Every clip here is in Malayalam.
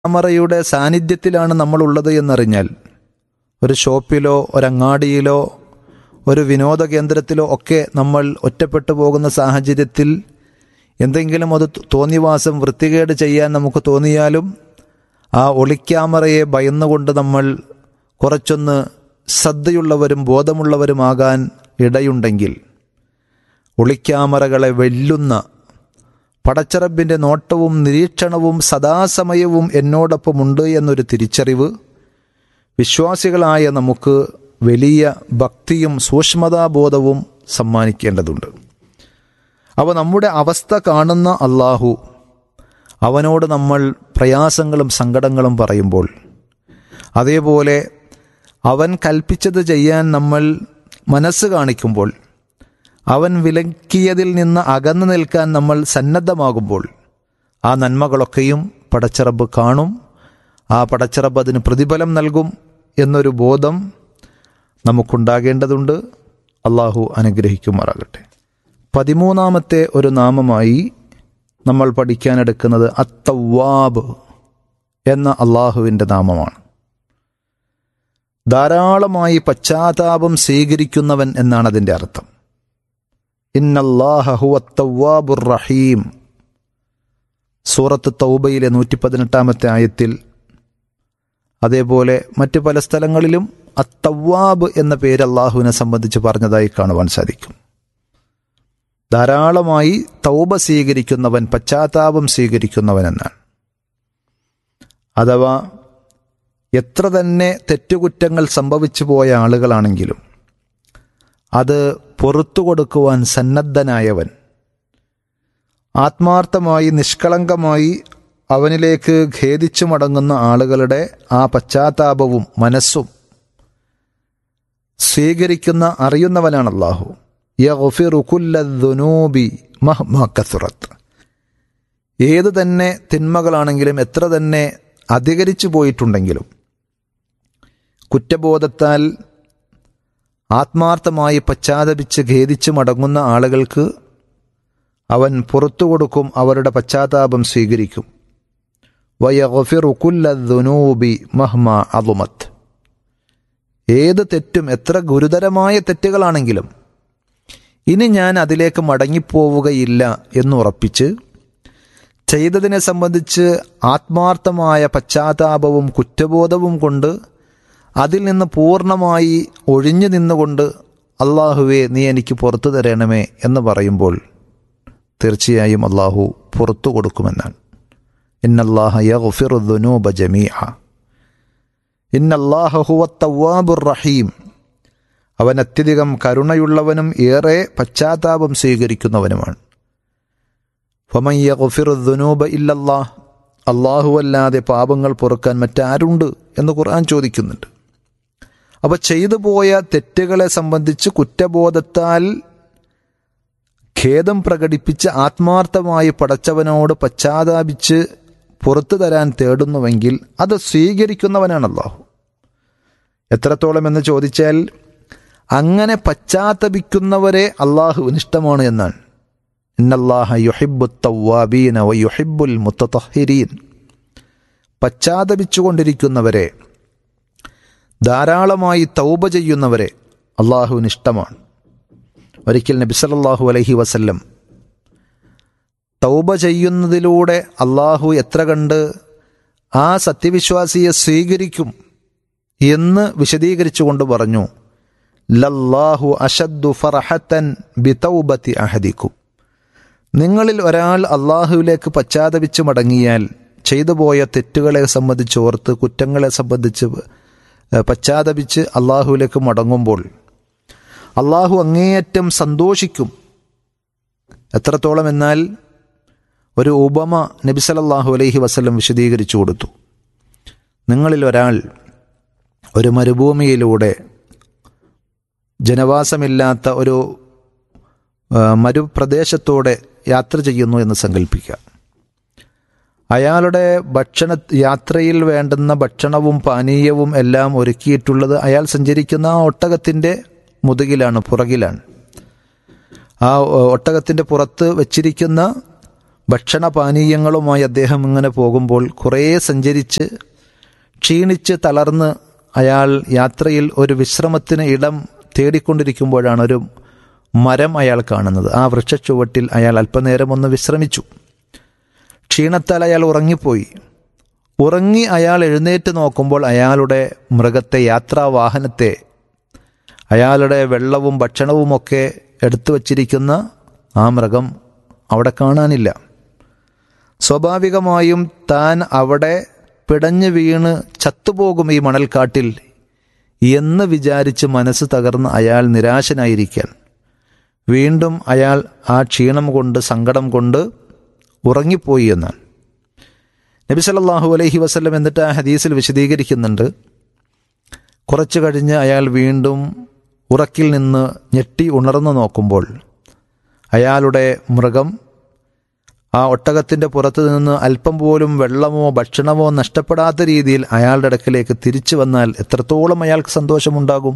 ക്യാമറയുടെ സാന്നിധ്യത്തിലാണ് നമ്മളുള്ളത് എന്നറിഞ്ഞാൽ ഒരു ഷോപ്പിലോ ഒരങ്ങാടിയിലോ ഒരു വിനോദ കേന്ദ്രത്തിലോ ഒക്കെ നമ്മൾ ഒറ്റപ്പെട്ടു പോകുന്ന സാഹചര്യത്തിൽ എന്തെങ്കിലും അത് തോന്നിവാസം വൃത്തികേട് ചെയ്യാൻ നമുക്ക് തോന്നിയാലും ആ ഒളിക്യാമറയെ ഭയന്നുകൊണ്ട് നമ്മൾ കുറച്ചൊന്ന് ശ്രദ്ധയുള്ളവരും ബോധമുള്ളവരുമാകാൻ ഇടയുണ്ടെങ്കിൽ ഒളിക്യാമറകളെ വെല്ലുന്ന പടച്ചറബിൻ്റെ നോട്ടവും നിരീക്ഷണവും സദാസമയവും എന്നോടൊപ്പമുണ്ട് എന്നൊരു തിരിച്ചറിവ് വിശ്വാസികളായ നമുക്ക് വലിയ ഭക്തിയും സൂക്ഷ്മതാബോധവും സമ്മാനിക്കേണ്ടതുണ്ട് അപ്പോൾ നമ്മുടെ അവസ്ഥ കാണുന്ന അള്ളാഹു അവനോട് നമ്മൾ പ്രയാസങ്ങളും സങ്കടങ്ങളും പറയുമ്പോൾ അതേപോലെ അവൻ കൽപ്പിച്ചത് ചെയ്യാൻ നമ്മൾ മനസ്സ് കാണിക്കുമ്പോൾ അവൻ വിലക്കിയതിൽ നിന്ന് അകന്നു നിൽക്കാൻ നമ്മൾ സന്നദ്ധമാകുമ്പോൾ ആ നന്മകളൊക്കെയും പടച്ചിറബ് കാണും ആ പടച്ചിറബ് അതിന് പ്രതിഫലം നൽകും എന്നൊരു ബോധം നമുക്കുണ്ടാകേണ്ടതുണ്ട് അള്ളാഹു അനുഗ്രഹിക്കുമാറാകട്ടെ പതിമൂന്നാമത്തെ ഒരു നാമമായി നമ്മൾ പഠിക്കാനെടുക്കുന്നത് അത്തവാബ് എന്ന അള്ളാഹുവിൻ്റെ നാമമാണ് ധാരാളമായി പശ്ചാത്താപം സ്വീകരിക്കുന്നവൻ എന്നാണ് അതിൻ്റെ അർത്ഥം ഇന്നല്ലാഹുവത്തവാബുർ റഹീം സൂറത്ത് തൗബയിലെ നൂറ്റി പതിനെട്ടാമത്തെ ആയത്തിൽ അതേപോലെ മറ്റ് പല സ്ഥലങ്ങളിലും അത്തവാബ് എന്ന പേര് അള്ളാഹുവിനെ സംബന്ധിച്ച് പറഞ്ഞതായി കാണുവാൻ സാധിക്കും ധാരാളമായി തൗബ സ്വീകരിക്കുന്നവൻ പശ്ചാത്താപം സ്വീകരിക്കുന്നവൻ എന്നാണ് അഥവാ എത്ര തന്നെ തെറ്റുകുറ്റങ്ങൾ സംഭവിച്ചു പോയ ആളുകളാണെങ്കിലും അത് പുറത്തു കൊടുക്കുവാൻ സന്നദ്ധനായവൻ ആത്മാർത്ഥമായി നിഷ്കളങ്കമായി അവനിലേക്ക് ഖേദിച്ചു മടങ്ങുന്ന ആളുകളുടെ ആ പശ്ചാത്താപവും മനസ്സും സ്വീകരിക്കുന്ന അറിയുന്നവനാണ് അള്ളാഹു യഫിറുക്കുല്ലൂബി മഹ്മക്കസുറത്ത് ഏത് തന്നെ തിന്മകളാണെങ്കിലും എത്ര തന്നെ അധികരിച്ചു പോയിട്ടുണ്ടെങ്കിലും കുറ്റബോധത്താൽ ആത്മാർത്ഥമായി പശ്ചാത്തപിച്ച് ഖേദിച്ച് മടങ്ങുന്ന ആളുകൾക്ക് അവൻ പുറത്തു കൊടുക്കും അവരുടെ പശ്ചാത്താപം സ്വീകരിക്കും വയഫിറുക്കുല്ലൂബി മഹ്മ അതുമത്ത് ഏത് തെറ്റും എത്ര ഗുരുതരമായ തെറ്റുകളാണെങ്കിലും ഇനി ഞാൻ അതിലേക്ക് മടങ്ങിപ്പോവുകയില്ല എന്നുറപ്പിച്ച് ചെയ്തതിനെ സംബന്ധിച്ച് ആത്മാർത്ഥമായ പശ്ചാത്താപവും കുറ്റബോധവും കൊണ്ട് അതിൽ നിന്ന് പൂർണ്ണമായി ഒഴിഞ്ഞു നിന്നുകൊണ്ട് അള്ളാഹുവെ നീ എനിക്ക് പുറത്തു തരണമേ എന്ന് പറയുമ്പോൾ തീർച്ചയായും അള്ളാഹു പുറത്തു കൊടുക്കുമെന്നാണ് ഇന്നല്ലാഹ യഗ്ഫിറുദ്ദുനൂബ ജമീഅ ഇന്നല്ലാഹ ഹുവ തവ്വാബുർ റഹീം അവൻ അത്യധികം കരുണയുള്ളവനും ഏറെ പശ്ചാത്താപം സ്വീകരിക്കുന്നവനുമാണ് ഫമൻ യഗ്ഫിറുദ്ദുനൂബ ഇല്ലല്ലാഹ് അല്ലാഹുവല്ലാതെ പാപങ്ങൾ പൊറുക്കാൻ മറ്റാരുണ്ട് എന്ന് ഖുർആൻ ചോദിക്കുന്നുണ്ട് അപ്പോൾ ചെയ്തു പോയ തെറ്റുകളെ സംബന്ധിച്ച് കുറ്റബോധത്താൽ ഖേദം പ്രകടിപ്പിച്ച് ആത്മാർത്ഥമായി പടച്ചവനോട് പശ്ചാത്താപിച്ച് പുറത്തു തരാൻ തേടുന്നുവെങ്കിൽ അത് സ്വീകരിക്കുന്നവനാണ് അള്ളാഹു എത്രത്തോളം എന്ന് ചോദിച്ചാൽ അങ്ങനെ പശ്ചാത്തപിക്കുന്നവരെ അള്ളാഹുവിന് ഇഷ്ടമാണ് എന്നാണ് ഇന്നല്ലാഹ യുഹിബു തവ്വാബീന വ യുഹിബുൽ മുത്തഹീരീൻ പശ്ചാത്തപിച്ചുകൊണ്ടിരിക്കുന്നവരെ ധാരാളമായി തൗബ ചെയ്യുന്നവരെ അള്ളാഹുവിന് ഇഷ്ടമാണ് ഒരിക്കൽ നബി സല്ലല്ലാഹു അലൈഹി വസല്ലം തൗബ ചെയ്യുന്നതിലൂടെ അള്ളാഹു എത്ര കണ്ട് ആ സത്യവിശ്വാസിയെ സ്വീകരിക്കും എന്ന് വിശദീകരിച്ചുകൊണ്ട് പറഞ്ഞു ലല്ലാഹു അഷദ്ദു ഫറഹത്തൻ ബിതൗബത്തി അഹദിക്കും നിങ്ങളിൽ ഒരാൾ അള്ളാഹുവിലേക്ക് പശ്ചാത്തപിച്ച് മടങ്ങിയാൽ ചെയ്തു പോയ തെറ്റുകളെ സംബന്ധിച്ച് ഓർത്ത് കുറ്റങ്ങളെ സംബന്ധിച്ച് പശ്ചാത്തപിച്ച് അള്ളാഹുവിലേക്ക് മടങ്ങുമ്പോൾ അള്ളാഹു അങ്ങേയറ്റം സന്തോഷിക്കും എത്രത്തോളം എന്നാൽ ഒരു ഉപമ നബി സല്ലല്ലാഹു അലൈഹി വസല്ലം വിശദീകരിച്ചു കൊടുത്തു നിങ്ങളിൽ ഒരാൾ ഒരു മരുഭൂമിയിലൂടെ ജനവാസമില്ലാത്ത ഒരു മരുപ്രദേശത്തോടെ യാത്ര ചെയ്യുന്നു എന്ന് സങ്കല്പിക്കുക അയാളുടെ ഭക്ഷണ യാത്രയിൽ വേണ്ടുന്ന ഭക്ഷണവും പാനീയവും എല്ലാം ഒരുക്കിയിട്ടുള്ളത് അയാൾ സഞ്ചരിക്കുന്ന ആ ഒട്ടകത്തിൻ്റെ മുതുകിലാണ് പുറകിലാണ് ആ ഒട്ടകത്തിൻ്റെ പുറത്ത് വച്ചിരിക്കുന്ന ഭക്ഷണപാനീയങ്ങളുമായി അദ്ദേഹം ഇങ്ങനെ പോകുമ്പോൾ കുറേ സഞ്ചരിച്ച് ക്ഷീണിച്ച് തളർന്ന് അയാൾ യാത്രയിൽ ഒരു വിശ്രമത്തിന് ഇടം തേടിക്കൊണ്ടിരിക്കുമ്പോഴാണ് ഒരു മരം അയാൾ കാണുന്നത് ആ വൃക്ഷച്ചുവട്ടിൽ അയാൾ അല്പനേരം ഒന്ന് വിശ്രമിച്ചു ക്ഷീണത്താൽ അയാൾ ഉറങ്ങിപ്പോയി ഉറങ്ങി അയാൾ എഴുന്നേറ്റ് നോക്കുമ്പോൾ അയാളുടെ മൃഗത്തെ യാത്രാവാഹനത്തെ അയാളുടെ വെള്ളവും ഭക്ഷണവുമൊക്കെ എടുത്തു വച്ചിരിക്കുന്ന ആ മൃഗം അവിടെ കാണാനില്ല സ്വാഭാവികമായും താൻ അവിടെ പിടഞ്ഞു വീണ് ചത്തുപോകും ഈ മണൽക്കാട്ടിൽ എന്ന് വിചാരിച്ച് മനസ്സ് തകർന്ന് അയാൾ നിരാശനായിരിക്കാൻ വീണ്ടും അയാൾ ആ ക്ഷീണം കൊണ്ട് സങ്കടം കൊണ്ട് ഉറങ്ങിപ്പോയി എന്നാണ് നബി സല്ലല്ലാഹു അലൈഹി വസല്ലം എന്നിട്ട് ആ ഹദീസിൽ വിശദീകരിക്കുന്നുണ്ട് കുറച്ചു കഴിഞ്ഞ് അയാൾ വീണ്ടും ഉറക്കിൽ നിന്ന് ഞെട്ടി ഉണർന്നു നോക്കുമ്പോൾ അയാളുടെ മൃഗം ആ ഒട്ടകത്തിൻ്റെ പുറത്തു നിന്ന് അല്പം പോലും വെള്ളമോ ഭക്ഷണമോ നഷ്ടപ്പെടാത്ത രീതിയിൽ അയാളുടെ അടുക്കലേക്ക് തിരിച്ചു വന്നാൽ എത്രത്തോളം അയാൾക്ക് സന്തോഷമുണ്ടാകും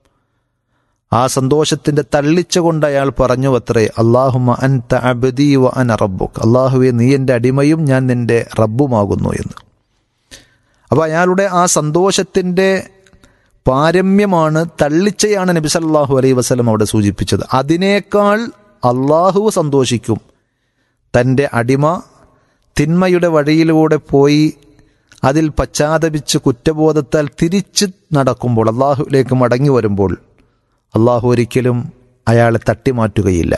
ആ സന്തോഷത്തിന്റെ തള്ളിച്ച കൊണ്ട് അയാൾ പറഞ്ഞു അത്രേ അള്ളാഹുമ അൻ അബദി വ അൻ റബ്ബുക്ക് അള്ളാഹുവെ നീ എൻ്റെ അടിമയും ഞാൻ നിന്റെ റബ്ബുമാകുന്നു എന്ന് അപ്പോൾ അയാളുടെ ആ സന്തോഷത്തിൻ്റെ പാരമ്യമാണ് തള്ളിച്ചയാണ് നബി സല്ലല്ലാഹു അലൈഹി വസല്ലം അവിടെ സൂചിപ്പിച്ചത് അതിനേക്കാൾ അള്ളാഹു സന്തോഷിക്കും തൻ്റെ അടിമ തിന്മയുടെ വഴിയിലൂടെ പോയി അതിൽ പശ്ചാത്തപിച്ച് കുറ്റബോധത്താൽ തിരിച്ച് നടക്കുമ്പോൾ അള്ളാഹുവിലേക്ക് മടങ്ങി വരുമ്പോൾ അള്ളാഹു ഒരിക്കലും അയാളെ തട്ടിമാറ്റുകയില്ല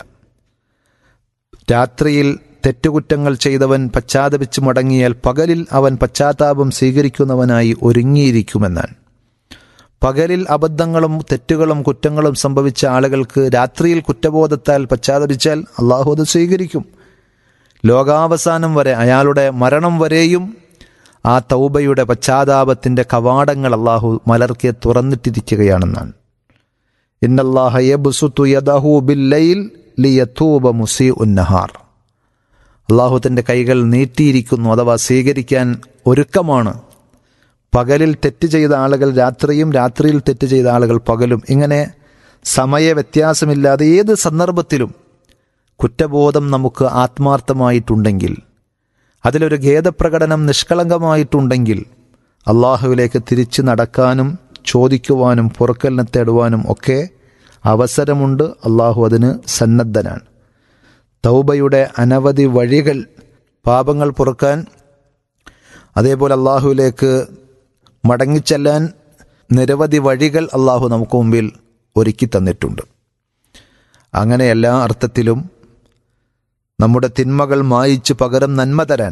രാത്രിയിൽ തെറ്റുകുറ്റങ്ങൾ ചെയ്തവൻ പശ്ചാത്തപിച്ച് മടങ്ങിയാൽ പകലിൽ അവൻ പശ്ചാത്താപം സ്വീകരിക്കുന്നവനായി ഒരുങ്ങിയിരിക്കുമെന്നാണ് പകലിൽ അബദ്ധങ്ങളും തെറ്റുകളും കുറ്റങ്ങളും സംഭവിച്ച ആളുകൾക്ക് രാത്രിയിൽ കുറ്റബോധത്താൽ പശ്ചാത്തപിച്ചാൽ അള്ളാഹു അത് സ്വീകരിക്കും ലോകാവസാനം വരെ അയാളുടെ മരണം വരെയും ആ തൗബയുടെ പശ്ചാത്താപത്തിന്റെ കവാടങ്ങൾ അള്ളാഹു മലർക്കെ തുറന്നിട്ടിരിക്കുകയാണെന്നാണ് ഇന്നല്ലാഹ യബ്സുത്തു യദഹു ബില്ലൈൽ ലിയതൂബ മുസീഉൻ നഹാർ അള്ളാഹു തൻ്റെ കൈകൾ നീട്ടിയിരിക്കുന്നു അഥവാ സ്വീകരിക്കാൻ ഒരുക്കമാണ് പകലിൽ തെറ്റ് ചെയ്ത ആളുകൾ രാത്രിയും രാത്രിയിൽ തെറ്റ് ചെയ്ത ആളുകൾ പകലും ഇങ്ങനെ സമയ വ്യത്യാസമില്ലാതെ ഏത് സന്ദർഭത്തിലും കുറ്റബോധം നമുക്ക് ആത്മാർത്ഥമായിട്ടുണ്ടെങ്കിൽ അതിലൊരു ഖേദപ്രകടനം നിഷ്കളങ്കമായിട്ടുണ്ടെങ്കിൽ അള്ളാഹുവിലേക്ക് തിരിച്ചു നടക്കാനും ചോദിക്കുവാനും പുറക്കലിനെ തേടുവാനും ഒക്കെ അവസരമുണ്ട് അള്ളാഹു അതിന് സന്നദ്ധനാണ് തൗബയുടെ അനവധി വഴികൾ പാപങ്ങൾ പൊറുക്കാൻ അതേപോലെ അള്ളാഹുവിലേക്ക് മടങ്ങിച്ചെല്ലാൻ നിരവധി വഴികൾ അള്ളാഹു നമുക്ക് മുമ്പിൽ ഒരുക്കി തന്നിട്ടുണ്ട് അങ്ങനെ എല്ലാ അർത്ഥത്തിലും നമ്മുടെ തിന്മകൾ മായിച്ച് പകരം നന്മ തരാൻ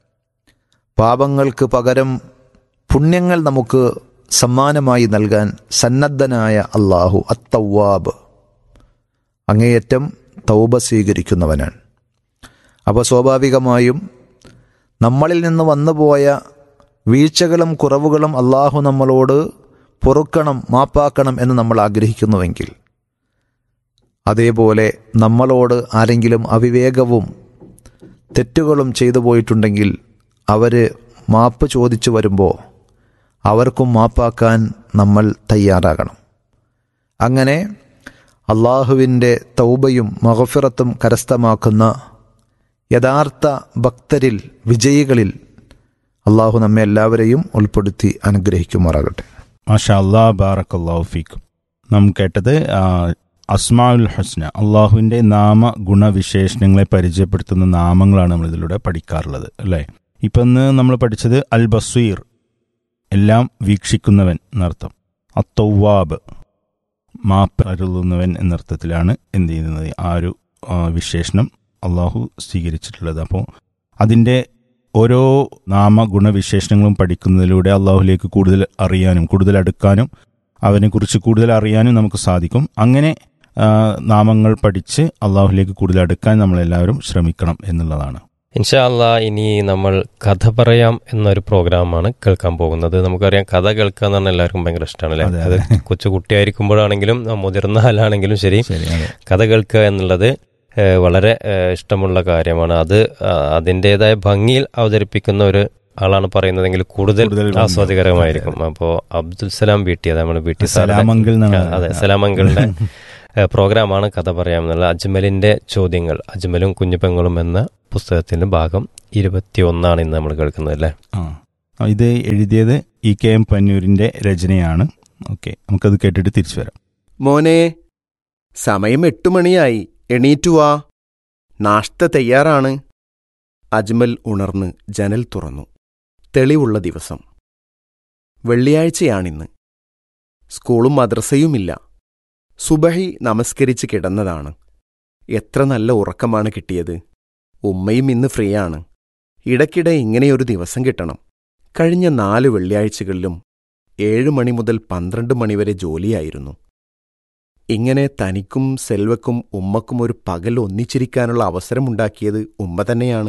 പാപങ്ങൾക്ക് പകരം പുണ്യങ്ങൾ നമുക്ക് സമ്മാനമായി നൽകാൻ സന്നദ്ധനായ അള്ളാഹു അത്തവാബ് അങ്ങേയറ്റം തൗബ സ്വീകരിക്കുന്നവനാണ് അപ്പോൾ സ്വാഭാവികമായും നമ്മളിൽ നിന്ന് വന്നുപോയ വീഴ്ചകളും കുറവുകളും അള്ളാഹു നമ്മളോട് പൊറുക്കണം മാപ്പാക്കണം എന്ന് നമ്മൾ ആഗ്രഹിക്കുന്നുവെങ്കിൽ അതേപോലെ നമ്മളോട് ആരെങ്കിലും അവിവേകവും തെറ്റുകളും ചെയ്തു പോയിട്ടുണ്ടെങ്കിൽ അവർ മാപ്പ് ചോദിച്ചു വരുമ്പോൾ അവർക്കും മാപ്പാക്കാൻ നമ്മൾ തയ്യാറാകണം അങ്ങനെ അള്ളാഹുവിൻ്റെ തൗബയും മഹഫിറത്തും കരസ്ഥമാക്കുന്ന യഥാർത്ഥ ഭക്തരിൽ വിജയികളിൽ അള്ളാഹു നമ്മെ എല്ലാവരെയും ഉൾപ്പെടുത്തി അനുഗ്രഹിക്കുമാറാകട്ടെ മാഷാ അല്ലാ ബാറക്കല്ലാഹു ഫീക്കും നാം കേട്ടത് ആ, അസ്മാഉൽ ഹസ്ന അള്ളാഹുവിൻ്റെ നാമ ഗുണവിശേഷണങ്ങളെ പരിചയപ്പെടുത്തുന്ന നാമങ്ങളാണ് നമ്മൾ ഇതിലൂടെ പഠിക്കാറുള്ളത് അല്ലേ ഇപ്പം ഇന്ന് നമ്മൾ പഠിച്ചത് അൽ ബസീർ എല്ലാം വീക്ഷിക്കുന്നവൻ എന്നർത്ഥം അത്തൗവാബ് മാപ്പ് അരുളുന്നവൻ എന്നർത്ഥത്തിലാണ് എന്ത് ചെയ്യുന്നത് ആ ഒരു ആ, വിശേഷണം അള്ളാഹു സ്വീകരിച്ചിട്ടുള്ളത് അപ്പോൾ അതിൻ്റെ ഓരോ നാമ ഗുണവിശേഷണങ്ങളും പഠിക്കുന്നതിലൂടെ അള്ളാഹുലേക്ക് കൂടുതൽ അറിയാനും കൂടുതൽ അടുക്കാനും അവനെക്കുറിച്ച് കൂടുതൽ അറിയാനും നമുക്ക് സാധിക്കും അങ്ങനെ ആ, നാമങ്ങൾ പഠിച്ച് അള്ളാഹുലേക്ക് കൂടുതൽ അടുക്കാൻ നമ്മളെല്ലാവരും ശ്രമിക്കണം എന്നുള്ളതാണ് ഇൻഷാ അല്ലാ ഇനി നമ്മൾ കഥ പറയാം എന്നൊരു പ്രോഗ്രാമാണ് കേൾക്കാൻ പോകുന്നത് നമുക്കറിയാം കഥ കേൾക്കുക എന്ന് പറഞ്ഞാൽ എല്ലാവർക്കും ഭയങ്കര ഇഷ്ടമാണ് അല്ലേ അതെ, അത് കൊച്ചു കുട്ടിയായിരിക്കുമ്പോഴാണെങ്കിലും ആ, മുതിർന്ന ആളാണെങ്കിലും ശരി ശരി അതെ കഥ കേൾക്കുക എന്നുള്ളത് ഏഹ്, വളരെ ഏഹ്, ഇഷ്ടമുള്ള കാര്യമാണ് അത് ആ, അതിൻ്റെതായ ഭംഗിയിൽ അവതരിപ്പിക്കുന്ന ഒരു ആളാണ് പറയുന്നതെങ്കിൽ കൂടുതൽ കൂടുതൽ ഭംഗി. ആസ്വാദികരമായിരിക്കും അപ്പോൾ അബ്ദുൽ സലാം ബീട്ടി അത് നമ്മൾ ബീട്ടി സാറിന്റെ- സലാമങ്കിൽ എന്നാണ് ആ, അതെ സലാമങ്കളുടെ ഏഹ്, പ്രോഗ്രാമാണ് കഥ പറയാമെന്നുള്ള അജ്മലിൻ്റെ ചോദ്യങ്ങൾ അജ്മലും കുഞ്ഞുപെങ്ങളും എന്ന പുസ്തകത്തിൻ്റെ ഭാഗം ഇരുപത്തി ഒന്നാണ് ഇന്ന് നമ്മൾ കേൾക്കുന്നത് അല്ലേ ആ ആ, ഇത് എഴുതിയത് ഇ കെ എം പന്നൂരിന്റെ രചനയാണ് ഓക്കെ നമുക്കത് കേട്ടിട്ട് തിരിച്ചു വരാം മോനെ സമയം എട്ടു മണിയായി എണീറ്റു വാ നാഷ്ത തയ്യാറാണ് അജ്മൽ ഉണർന്ന് ജനൽ തുറന്നു തെളിവുള്ള ദിവസം വെള്ളിയാഴ്ചയാണിന്ന് സ്കൂളും മദ്രസയുമില്ല സുബഹി നമസ്കരിച്ച് കിടന്നതാണ് എത്ര നല്ല ഉറക്കമാണ് കിട്ടിയത് ഉമ്മയും ഇന്ന് ഫ്രീയാണ് ഇടയ്ക്കിടെ ഇങ്ങനെയൊരു ദിവസം കിട്ടണം കഴിഞ്ഞ നാല് വെള്ളിയാഴ്ചകളിലും ഏഴ് മണി മുതൽ പന്ത്രണ്ട് മണിവരെ ജോലിയായിരുന്നു ഇങ്ങനെ തനിക്കും സെൽവക്കും ഉമ്മക്കും ഒരു പകൽ ഒന്നിച്ചിരിക്കാനുള്ള അവസരമുണ്ടാക്കിയത് ഉമ്മ തന്നെയാണ്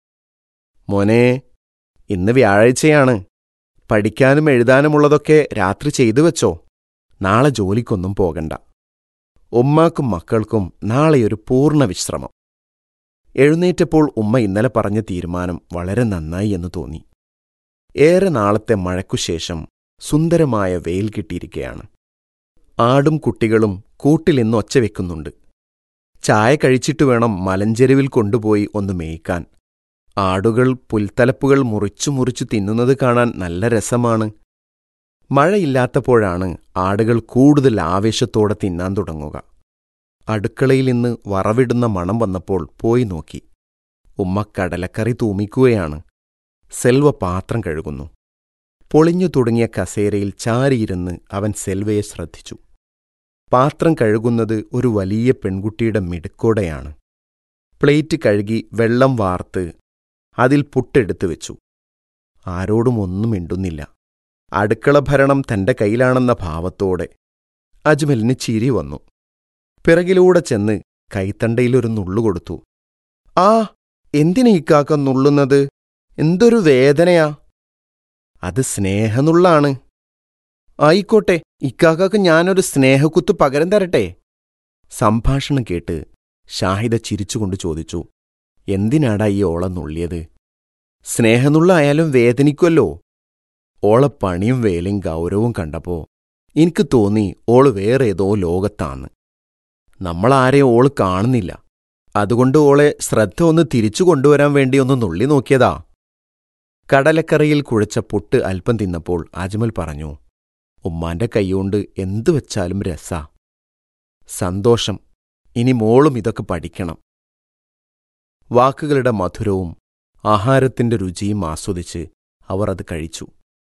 മോനെ ഇന്ന് വ്യാഴാഴ്ചയാണ് പഠിക്കാനും എഴുതാനുമുള്ളതൊക്കെ രാത്രി ചെയ്തു വെച്ചോ നാളെ ജോലിക്കൊന്നും പോകണ്ട ഉമ്മാക്കും മക്കൾക്കും നാളെയൊരു പൂർണ്ണ വിശ്രമം എഴുന്നേറ്റപ്പോൾ ഉമ്മ ഇന്നലെ പറഞ്ഞ തീരുമാനം വളരെ നന്നായി എന്ന് തോന്നി ഏറെ നാളത്തെ മഴയ്ക്കുശേഷം സുന്ദരമായ വെയിൽ കിട്ടിയിരിക്കുകയാണ് ആടും കുട്ടികളും കൂട്ടിൽ ഇന്ന് ഒച്ച വെക്കുന്നുണ്ട് ചായ കഴിച്ചിട്ട് വേണം മലഞ്ചെരുവിൽ കൊണ്ടുപോയി ഒന്ന് മേയ്ക്കാൻ ആടുകൾ പുൽത്തലപ്പുകൾ മുറിച്ചു മുറിച്ചു തിന്നുന്നത് കാണാൻ നല്ല രസമാണ് മഴയില്ലാത്തപ്പോഴാണ് ആടുകൾ കൂടുതൽ ആവേശത്തോടെ തിന്നാൻ തുടങ്ങുക അടുക്കളയിൽ നിന്ന് വറവിടുന്ന മണം വന്നപ്പോൾ പോയി നോക്കി ഉമ്മ കടലക്കറി തൂമിക്കുകയാണ് സെൽവ പാത്രം കഴുകുന്നു പൊളിഞ്ഞു തുടങ്ങിയ കസേരയിൽ ചാരിയിരുന്ന് അവൻ സെൽവയെ ശ്രദ്ധിച്ചു പാത്രം കഴുകുന്നത് ഒരു വലിയ പെൺകുട്ടിയുടെ മിടുക്കോടെയാണ് പ്ലേറ്റ് കഴുകി വെള്ളം വാർത്ത് അതിൽ പുട്ടെടുത്തു വെച്ചു ആരോടും ഒന്നും മിണ്ടുന്നില്ല അടുക്കള ഭരണം തന്റെ കയ്യിലാണെന്ന ഭാവത്തോടെ അജ്മലിന് ചിരി വന്നു പിറകിലൂടെ ചെന്ന് കൈത്തണ്ടയിലൊരു നുള്ളു കൊടുത്തു ആ എന്തിനാ ഇക്കാക്ക നുള്ളുന്നത് എന്തൊരു വേദനയാ അത് സ്നേഹനുള്ളാണ് ആയിക്കോട്ടെ ഇക്കാക്കക്ക് ഞാനൊരു സ്നേഹക്കുത്ത് പകരം തരട്ടെ സംഭാഷണം കേട്ട് ഷാഹിദ ചിരിച്ചുകൊണ്ട് ചോദിച്ചു എന്തിനാടാ ഈ ഓള നുള്ളിയത് സ്നേഹനുള്ളായാലും വേദനിക്കുമല്ലോ ഓളെ പണിയും വേലയും ഗൗരവവും കണ്ടപ്പോ എനിക്ക് തോന്നി ഓള് വേറെ ഏതോ ലോകത്താന്ന് നമ്മളാരെയും ഓള് കാണുന്നില്ല അതുകൊണ്ട് ഓളെ ശ്രദ്ധ ഒന്ന് തിരിച്ചു കൊണ്ടുവരാൻ വേണ്ടി ഒന്ന് നുള്ളി നോക്കിയതാ കടലക്കറിയിൽ കുഴച്ച പുട്ട് അല്പം തിന്നപ്പോൾ അജ്മൽ പറഞ്ഞു ഉമ്മാന്റെ കൈകൊണ്ട് എന്തു വെച്ചാലും രസാ സന്തോഷം ഇനി മോളും ഇതൊക്കെ പഠിക്കണം വാക്കുകളുടെ മധുരവും ആഹാരത്തിന്റെ രുചിയും ആസ്വദിച്ച് അവർ അത് കഴിച്ചു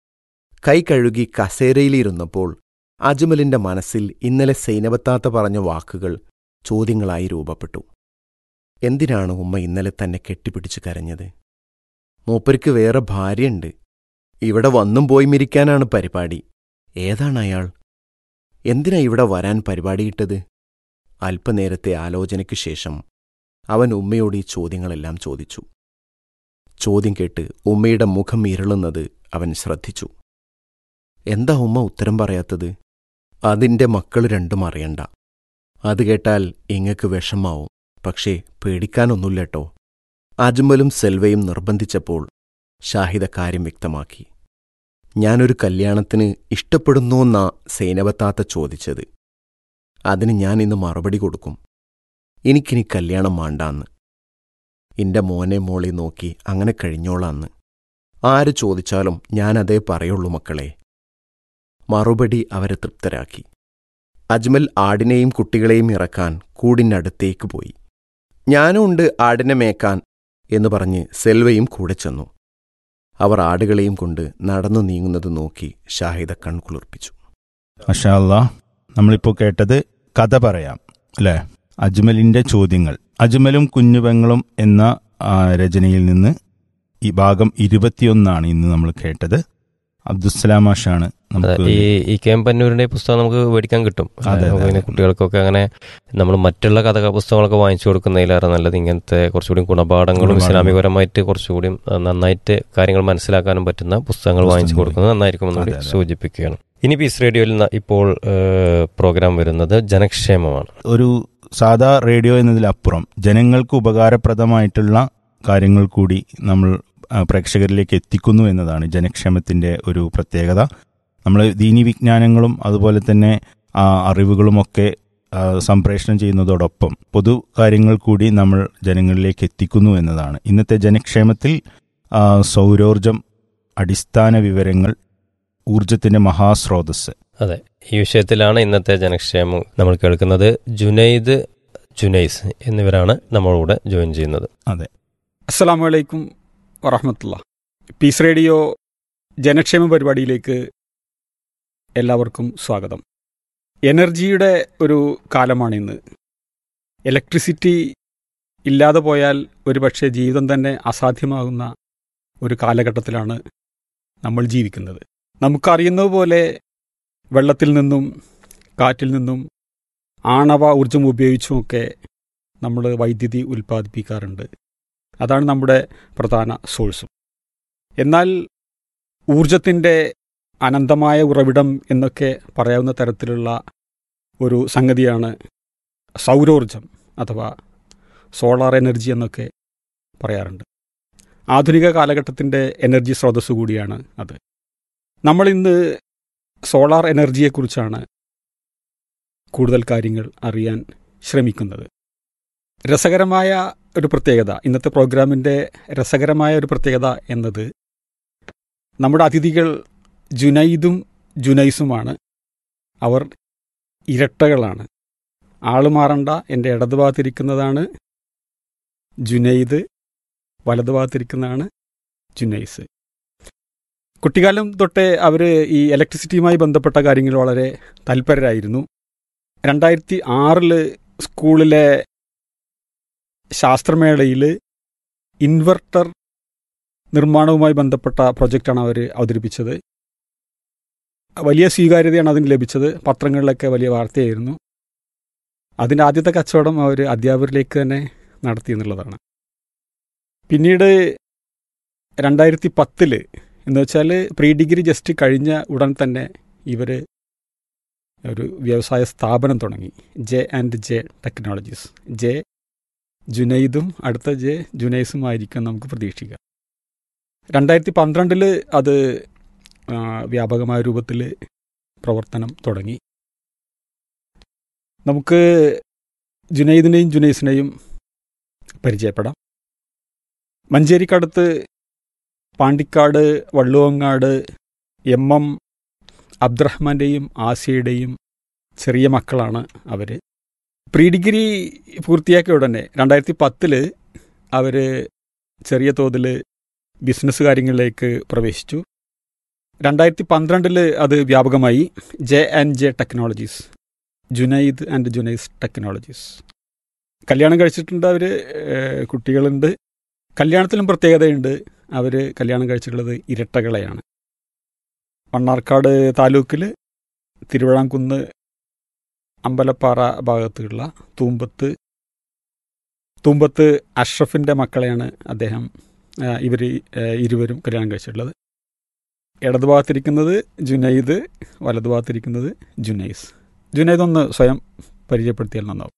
കൈ കഴുകി കസേരയിലിരുന്നപ്പോൾ അജ്മലിന്റെ മനസ്സിൽ ഇന്നലെ സൈനബത്താത്ത പറഞ്ഞ വാക്കുകൾ ചോദ്യങ്ങളായി രൂപപ്പെട്ടു എന്തിനാണ് ഉമ്മ ഇന്നലെ തന്നെ കെട്ടിപ്പിടിച്ച് കരഞ്ഞത് മൂപ്പർക്ക് വേറെ ഭാര്യയുണ്ട് ഇവിടെ വന്നും പോയി മിരിക്കാനാണ് പരിപാടി ഏതാണ് അയാൾ എന്തിനാ ഇവിടെ വരാൻ പരിപാടിയിട്ടത് അല്പനേരത്തെ ആലോചനയ്ക്കു ശേഷം അവൻ ഉമ്മയോട് ഈ ചോദ്യങ്ങളെല്ലാം ചോദിച്ചു ചോദ്യം കേട്ട് ഉമ്മയുടെ മുഖം ഇരുളുന്നത് അവൻ ശ്രദ്ധിച്ചു എന്താ ഉമ്മ ഉത്തരം പറയാത്തത് അതിന്റെ മക്കൾ രണ്ടും അറിയണ്ട അത് കേട്ടാൽ ഇങ്ങക്ക് വിഷമാവും പക്ഷേ പേടിക്കാനൊന്നുമില്ലട്ടോ അജ്മലും സെൽവയും നിർബന്ധിച്ചപ്പോൾ ഷാഹിദ കാര്യം വ്യക്തമാക്കി ഞാനൊരു കല്യാണത്തിന് ഇഷ്ടപ്പെടുന്നുവെന്നാ സേനവത്താത്ത ചോദിച്ചത് അതിന് ഞാൻ ഇന്ന് മറുപടി കൊടുക്കും എനിക്കിനി കല്യാണം വേണ്ടാന്ന് എന്റെ മോനെ മോളെ നോക്കി അങ്ങനെ കഴിഞ്ഞോളാന്ന് ആര് ചോദിച്ചാലും ഞാനതേ പറയുള്ളൂ മക്കളെ മറുപടി അവരെ തൃപ്തരാക്കി അജ്മൽ ആടിനെയും കുട്ടികളെയും ഇറക്കാൻ കൂടിനടുത്തേക്ക് പോയി ഞാനും ഉണ്ട് ആടിനെ മേക്കാൻ എന്ന് പറഞ്ഞ് സെൽവയും കൂടെ ചെന്നു അവർ ആടുകളെയും കൊണ്ട് നടന്നു നീങ്ങുന്നത് നോക്കി ഷാഹിദ കൺകുളിർപ്പിച്ചു മഷാല്ല നമ്മളിപ്പോൾ കേട്ടത് കഥ പറയാം അല്ലേ അജ്മലിന്റെ ചോദ്യങ്ങൾ അജ്മലും കുഞ്ഞുപെങ്ങളും എന്ന ആ, രചനയിൽ നിന്ന് ഈ ഭാഗം ഇരുപത്തിയൊന്നാണ് ഇന്ന് നമ്മൾ കേട്ടത് അബ്ദുസ്സലാം മാഷാണ് നമുക്ക് ഈ ഈ കെ എം പന്നൂരിന്റെ പുസ്തകം നമുക്ക് മേടിക്കാൻ കിട്ടും അതെ, നമുക്ക് പിന്നെ അതെ. കുട്ടികൾക്കൊക്കെ അങ്ങനെ നമ്മൾ മറ്റുള്ള കഥ പുസ്തകങ്ങളൊക്കെ വാങ്ങിച്ചു കൊടുക്കുന്നതിലേറെ നല്ലത് ഇങ്ങനത്തെ കുറച്ചുകൂടി ഗുണപാഠങ്ങളും ഗുണപാഠങ്ങൾ. ഇസ്ലാമികപരമായിട്ട് കുറച്ചുകൂടി ആ, നന്നായിട്ട് കാര്യങ്ങൾ മനസ്സിലാക്കാനും പറ്റുന്ന പുസ്തകങ്ങൾ വാങ്ങിച്ചു പുസ്തകങ്ങൾ. കൊടുക്കുന്നത് നന്നായിരിക്കും എന്നുകൂടി അതെ, അതെ. സൂചിപ്പിക്കുകയാണ് ഇനി പീസ് റേഡിയോയിൽ ന- ഇപ്പോൾ ഏഹ്, പ്രോഗ്രാം വരുന്നത് ജനക്ഷേമമാണ് ഒരു സാധാ റേഡിയോ എന്നതിലപ്പുറം ജനങ്ങൾക്ക് ഉപകാരപ്രദമായിട്ടുള്ള കാര്യങ്ങൾ കൂടി നമ്മൾ ആ, പ്രേക്ഷകരിലേക്ക് എത്തിക്കുന്നു എന്നതാണ് ജനക്ഷേമത്തിന്റെ ഒരു പ്രത്യേകത നമ്മൾ ദീനി വിജ്ഞാനങ്ങളും അതുപോലെ തന്നെ ആ, അറിവുകളുമൊക്കെ ആ, സംപ്രേഷണം ചെയ്യുന്നതോടൊപ്പം പൊതു കാര്യങ്ങൾ കൂടി നമ്മൾ ജനങ്ങളിലേക്ക് എത്തിക്കുന്നു എന്നതാണ് ഇന്നത്തെ ജനക്ഷേമത്തിൽ ആ, സൗരോർജം അടിസ്ഥാന വിവരങ്ങൾ ഊർജത്തിന്റെ മഹാസ്രോതസ് അതെ ഈ വിഷയത്തിലാണ് ഇന്നത്തെ ജനക്ഷേമം നമ്മൾ കേൾക്കുന്നത് ജുനൈദ് ജുനൈസ് എന്നിവരാണ് നമ്മളോട് ജോയിൻ ചെയ്യുന്നത് അതെ അസ്സലാമു അലൈക്കും വറഹമത്തുള്ള പീസ് റേഡിയോ ജനക്ഷേമ പരിപാടിയിലേക്ക് എല്ലാവർക്കും സ്വാഗതം എനർജിയുടെ ഒരു കാലമാണിന്ന് ഇലക്ട്രിസിറ്റി ഇല്ലാതെ പോയാൽ ഒരുപക്ഷെ ജീവിതം തന്നെ അസാധ്യമാകുന്ന ഒരു കാലഘട്ടത്തിലാണ് നമ്മൾ ജീവിക്കുന്നത് നമുക്കറിയുന്നതുപോലെ വെള്ളത്തിൽ നിന്നും കാറ്റിൽ നിന്നും ആണവ ഊർജം ഉപയോഗിച്ചുമൊക്കെ നമ്മൾ വൈദ്യുതി ഉൽപ്പാദിപ്പിക്കാറുണ്ട് അതാണ് നമ്മുടെ പ്രധാന സോഴ്സും എന്നാൽ ഊർജത്തിൻ്റെ അനന്തമായ ഉറവിടം എന്നൊക്കെ പറയാവുന്ന തരത്തിലുള്ള ഒരു സംഗതിയാണ് സൗരോർജം അഥവാ സോളാർ എനർജി എന്നൊക്കെ പറയാറുണ്ട് ആധുനിക കാലഘട്ടത്തിൻ്റെ എനർജി സ്രോതസ്സ് കൂടിയാണ് അത് നമ്മളിന്ന് സോളാർ എനർജിയെക്കുറിച്ചാണ് കൂടുതൽ കാര്യങ്ങൾ അറിയാൻ ശ്രമിക്കുന്നത് രസകരമായ ഒരു പ്രത്യേകത ഇന്നത്തെ പ്രോഗ്രാമിൻ്റെ രസകരമായ ഒരു പ്രത്യേകത എന്നത് നമ്മുടെ അതിഥികൾ ജുനൈദും ജുനൈസുമാണ് അവർ ഇരട്ടകളാണ് ആള് മാറണ്ട എൻ്റെ ഇടതുഭാഗത്തിരിക്കുന്നതാണ് ജുനൈദ് വലതുഭാഗത്തിരിക്കുന്നതാണ് ജുനൈസ് കുട്ടിക്കാലം തൊട്ടേ അവർ ഈ ഇലക്ട്രിസിറ്റിയുമായി ബന്ധപ്പെട്ട കാര്യങ്ങൾ വളരെ തൽപരരായിരുന്നു രണ്ടായിരത്തി ആറിൽ സ്കൂളിലെ ശാസ്ത്രമേളയിൽ ഇൻവെർട്ടർ നിർമ്മാണവുമായി ബന്ധപ്പെട്ട പ്രൊജക്റ്റാണ് അവർ അവതരിപ്പിച്ചത് വലിയ സ്വീകാര്യതയാണ് അതിന് ലഭിച്ചത് പത്രങ്ങളിലൊക്കെ വലിയ വാർത്തയായിരുന്നു അതിൻ്റെ ആദ്യത്തെ കച്ചവടം അവർ അധ്യാപകരിലേക്ക് തന്നെ നടത്തി എന്നുള്ളതാണ് പിന്നീട് രണ്ടായിരത്തി പത്തിൽ എന്ന് വെച്ചാൽ പ്രീ ഡിഗ്രി ജസ്റ്റ് കഴിഞ്ഞ ഉടൻ തന്നെ ഇവർ ഒരു വ്യവസായ സ്ഥാപനം തുടങ്ങി J and J technologies J ജുനൈദും അടുത്ത ജെ ജുനൈസും ആയിരിക്കും നമുക്ക് പ്രതീക്ഷിക്കാം രണ്ടായിരത്തി പന്ത്രണ്ടിൽ അത് ആ, വ്യാപകമായ രൂപത്തിൽ പ്രവർത്തനം തുടങ്ങി നമുക്ക് ജുനൈദിനെയും ജുനൈസിനെയും പരിചയപ്പെടാം മഞ്ചേരിക്കടുത്ത് പാണ്ടിക്കാട് വള്ളുവങ്ങാട് എം എം അബ്ദുറഹ്മാൻ്റെയും ആസിയയുടെയും ചെറിയ മക്കളാണ് അവർ പ്രീ ഡിഗ്രി പൂർത്തിയാക്കിയ ഉടനെ രണ്ടായിരത്തി പത്തിൽ അവർ ചെറിയ തോതിൽ ബിസിനസ് കാര്യങ്ങളിലേക്ക് പ്രവേശിച്ചു രണ്ടായിരത്തി പന്ത്രണ്ടിൽ അത് വ്യാപകമായി J and J technologies Junaid and Junais technologies കല്യാണം കഴിച്ചിട്ടുണ്ട് അവർ കുട്ടികളുണ്ട് കല്യാണത്തിലും പ്രത്യേകതയുണ്ട് അവർ കല്യാണം കഴിച്ചിട്ടുള്ളത് ഇരട്ടകളെയാണ് മണ്ണാർക്കാട് താലൂക്കിൽ തിരുവിഴാംകുന്ന് അമ്പലപ്പാറ ഭാഗത്തുള്ള തൂമ്പത്ത് തൂമ്പത്ത് അഷ്റഫിൻ്റെ മക്കളെയാണ് അദ്ദേഹം ഇവർ ഇരുവരും കല്യാണം കഴിച്ചിട്ടുള്ളത് ഇടതുഭാഗത്തിരിക്കുന്നത് ജുനൈദ് വലതുഭാഗത്തിരിക്കുന്നത് ജുനൈസ് ജുനൈദ് ഒന്ന് സ്വയം പരിചയപ്പെടുത്തിയാൽ നന്നാവും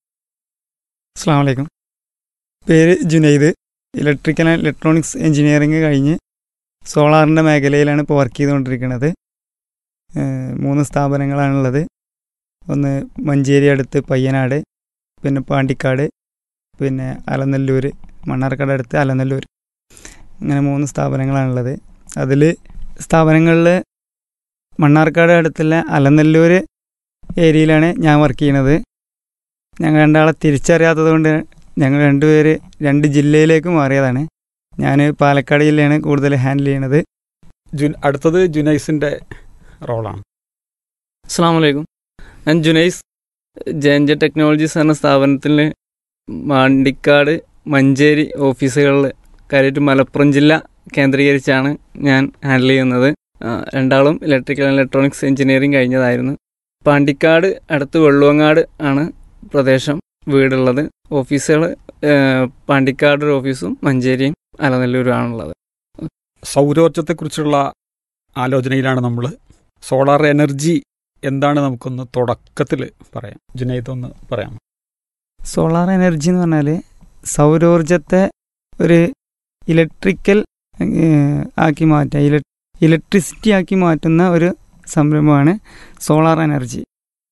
അസ്സാം വലൈക്കും പേര് Junaid electrical and electronics engineering കഴിഞ്ഞ് സോളാറിൻ്റെ മേഖലയിലാണ് ഇപ്പോൾ വർക്ക് ചെയ്തുകൊണ്ടിരിക്കുന്നത് ഏഹ് മൂന്ന് സ്ഥാപനങ്ങളാണുള്ളത് ഒന്ന് മഞ്ചേരി അടുത്ത് പയ്യനാട് പിന്നെ പാണ്ടിക്കാട് പിന്നെ അലനല്ലൂർ മണ്ണാർക്കാട് അടുത്ത് അലനല്ലൂർ അങ്ങനെ മൂന്ന് സ്ഥാപനങ്ങളാണുള്ളത് അതിൽ സ്ഥാപനങ്ങളിൽ മണ്ണാർക്കാട് അടുത്തുള്ള അലനല്ലൂർ ഏരിയയിലാണ് ഞാൻ വർക്ക് ചെയ്യുന്നത് ഞങ്ങൾ രണ്ടാളെ തിരിച്ചറിയാത്തത് കൊണ്ട് ഞങ്ങൾ രണ്ടുപേര് രണ്ട് ജില്ലയിലേക്ക് മാറിയതാണ് ഞാൻ പാലക്കാട് ജില്ലയാണ് കൂടുതൽ ഹാൻഡിൽ ചെയ്യണത് ജുൻ അടുത്തത് ജുനൈസിൻ്റെ റോളാണ് അസ്സാം വലൈക്കും ഞാൻ Junais J and J technologies എന്ന സ്ഥാപനത്തിൽ മാണ്ടിക്കാട് മഞ്ചേരി ഓഫീസുകളിൽ കാര്യമായിട്ട് മലപ്പുറം ജില്ല കേന്ദ്രീകരിച്ചാണ് ഞാൻ ഹാൻഡിൽ ചെയ്യുന്നത് ആ, രണ്ടാളും ഇലക്ട്രിക്കൽ ആൻഡ് ഇലക്ട്രോണിക്സ് എഞ്ചിനീയറിംഗ് കഴിഞ്ഞതായിരുന്നു പാണ്ടിക്കാട് അടുത്ത് വെള്ളുവങ്ങാട് ആണ് പ്രദേശം വീടുള്ളത് ഓഫീസുകൾ പാണ്ടിക്കാട് ഒരു ഓഫീസും മഞ്ചേരിയും അലനല്ലൂരും ആണുള്ളത് സൗരോർജത്തെക്കുറിച്ചുള്ള ആലോചനയിലാണ് നമ്മൾ സോളാർ എനർജി എന്താണ് നമുക്കൊന്ന് തുടക്കത്തിൽ പറയാം ജുനൈദ് ഒന്ന് പറയാം സോളാർ എനർജി എന്ന് പറഞ്ഞാൽ സൗരോർജത്തെ ഒരു ഇലക്ട്രിക്കൽ ഏഹ്, ആക്കി മാറ്റുക ഇല ഇലക്ട്രിസിറ്റി ആക്കി മാറ്റുന്ന ഒരു സംരംഭമാണ് സോളാർ എനർജി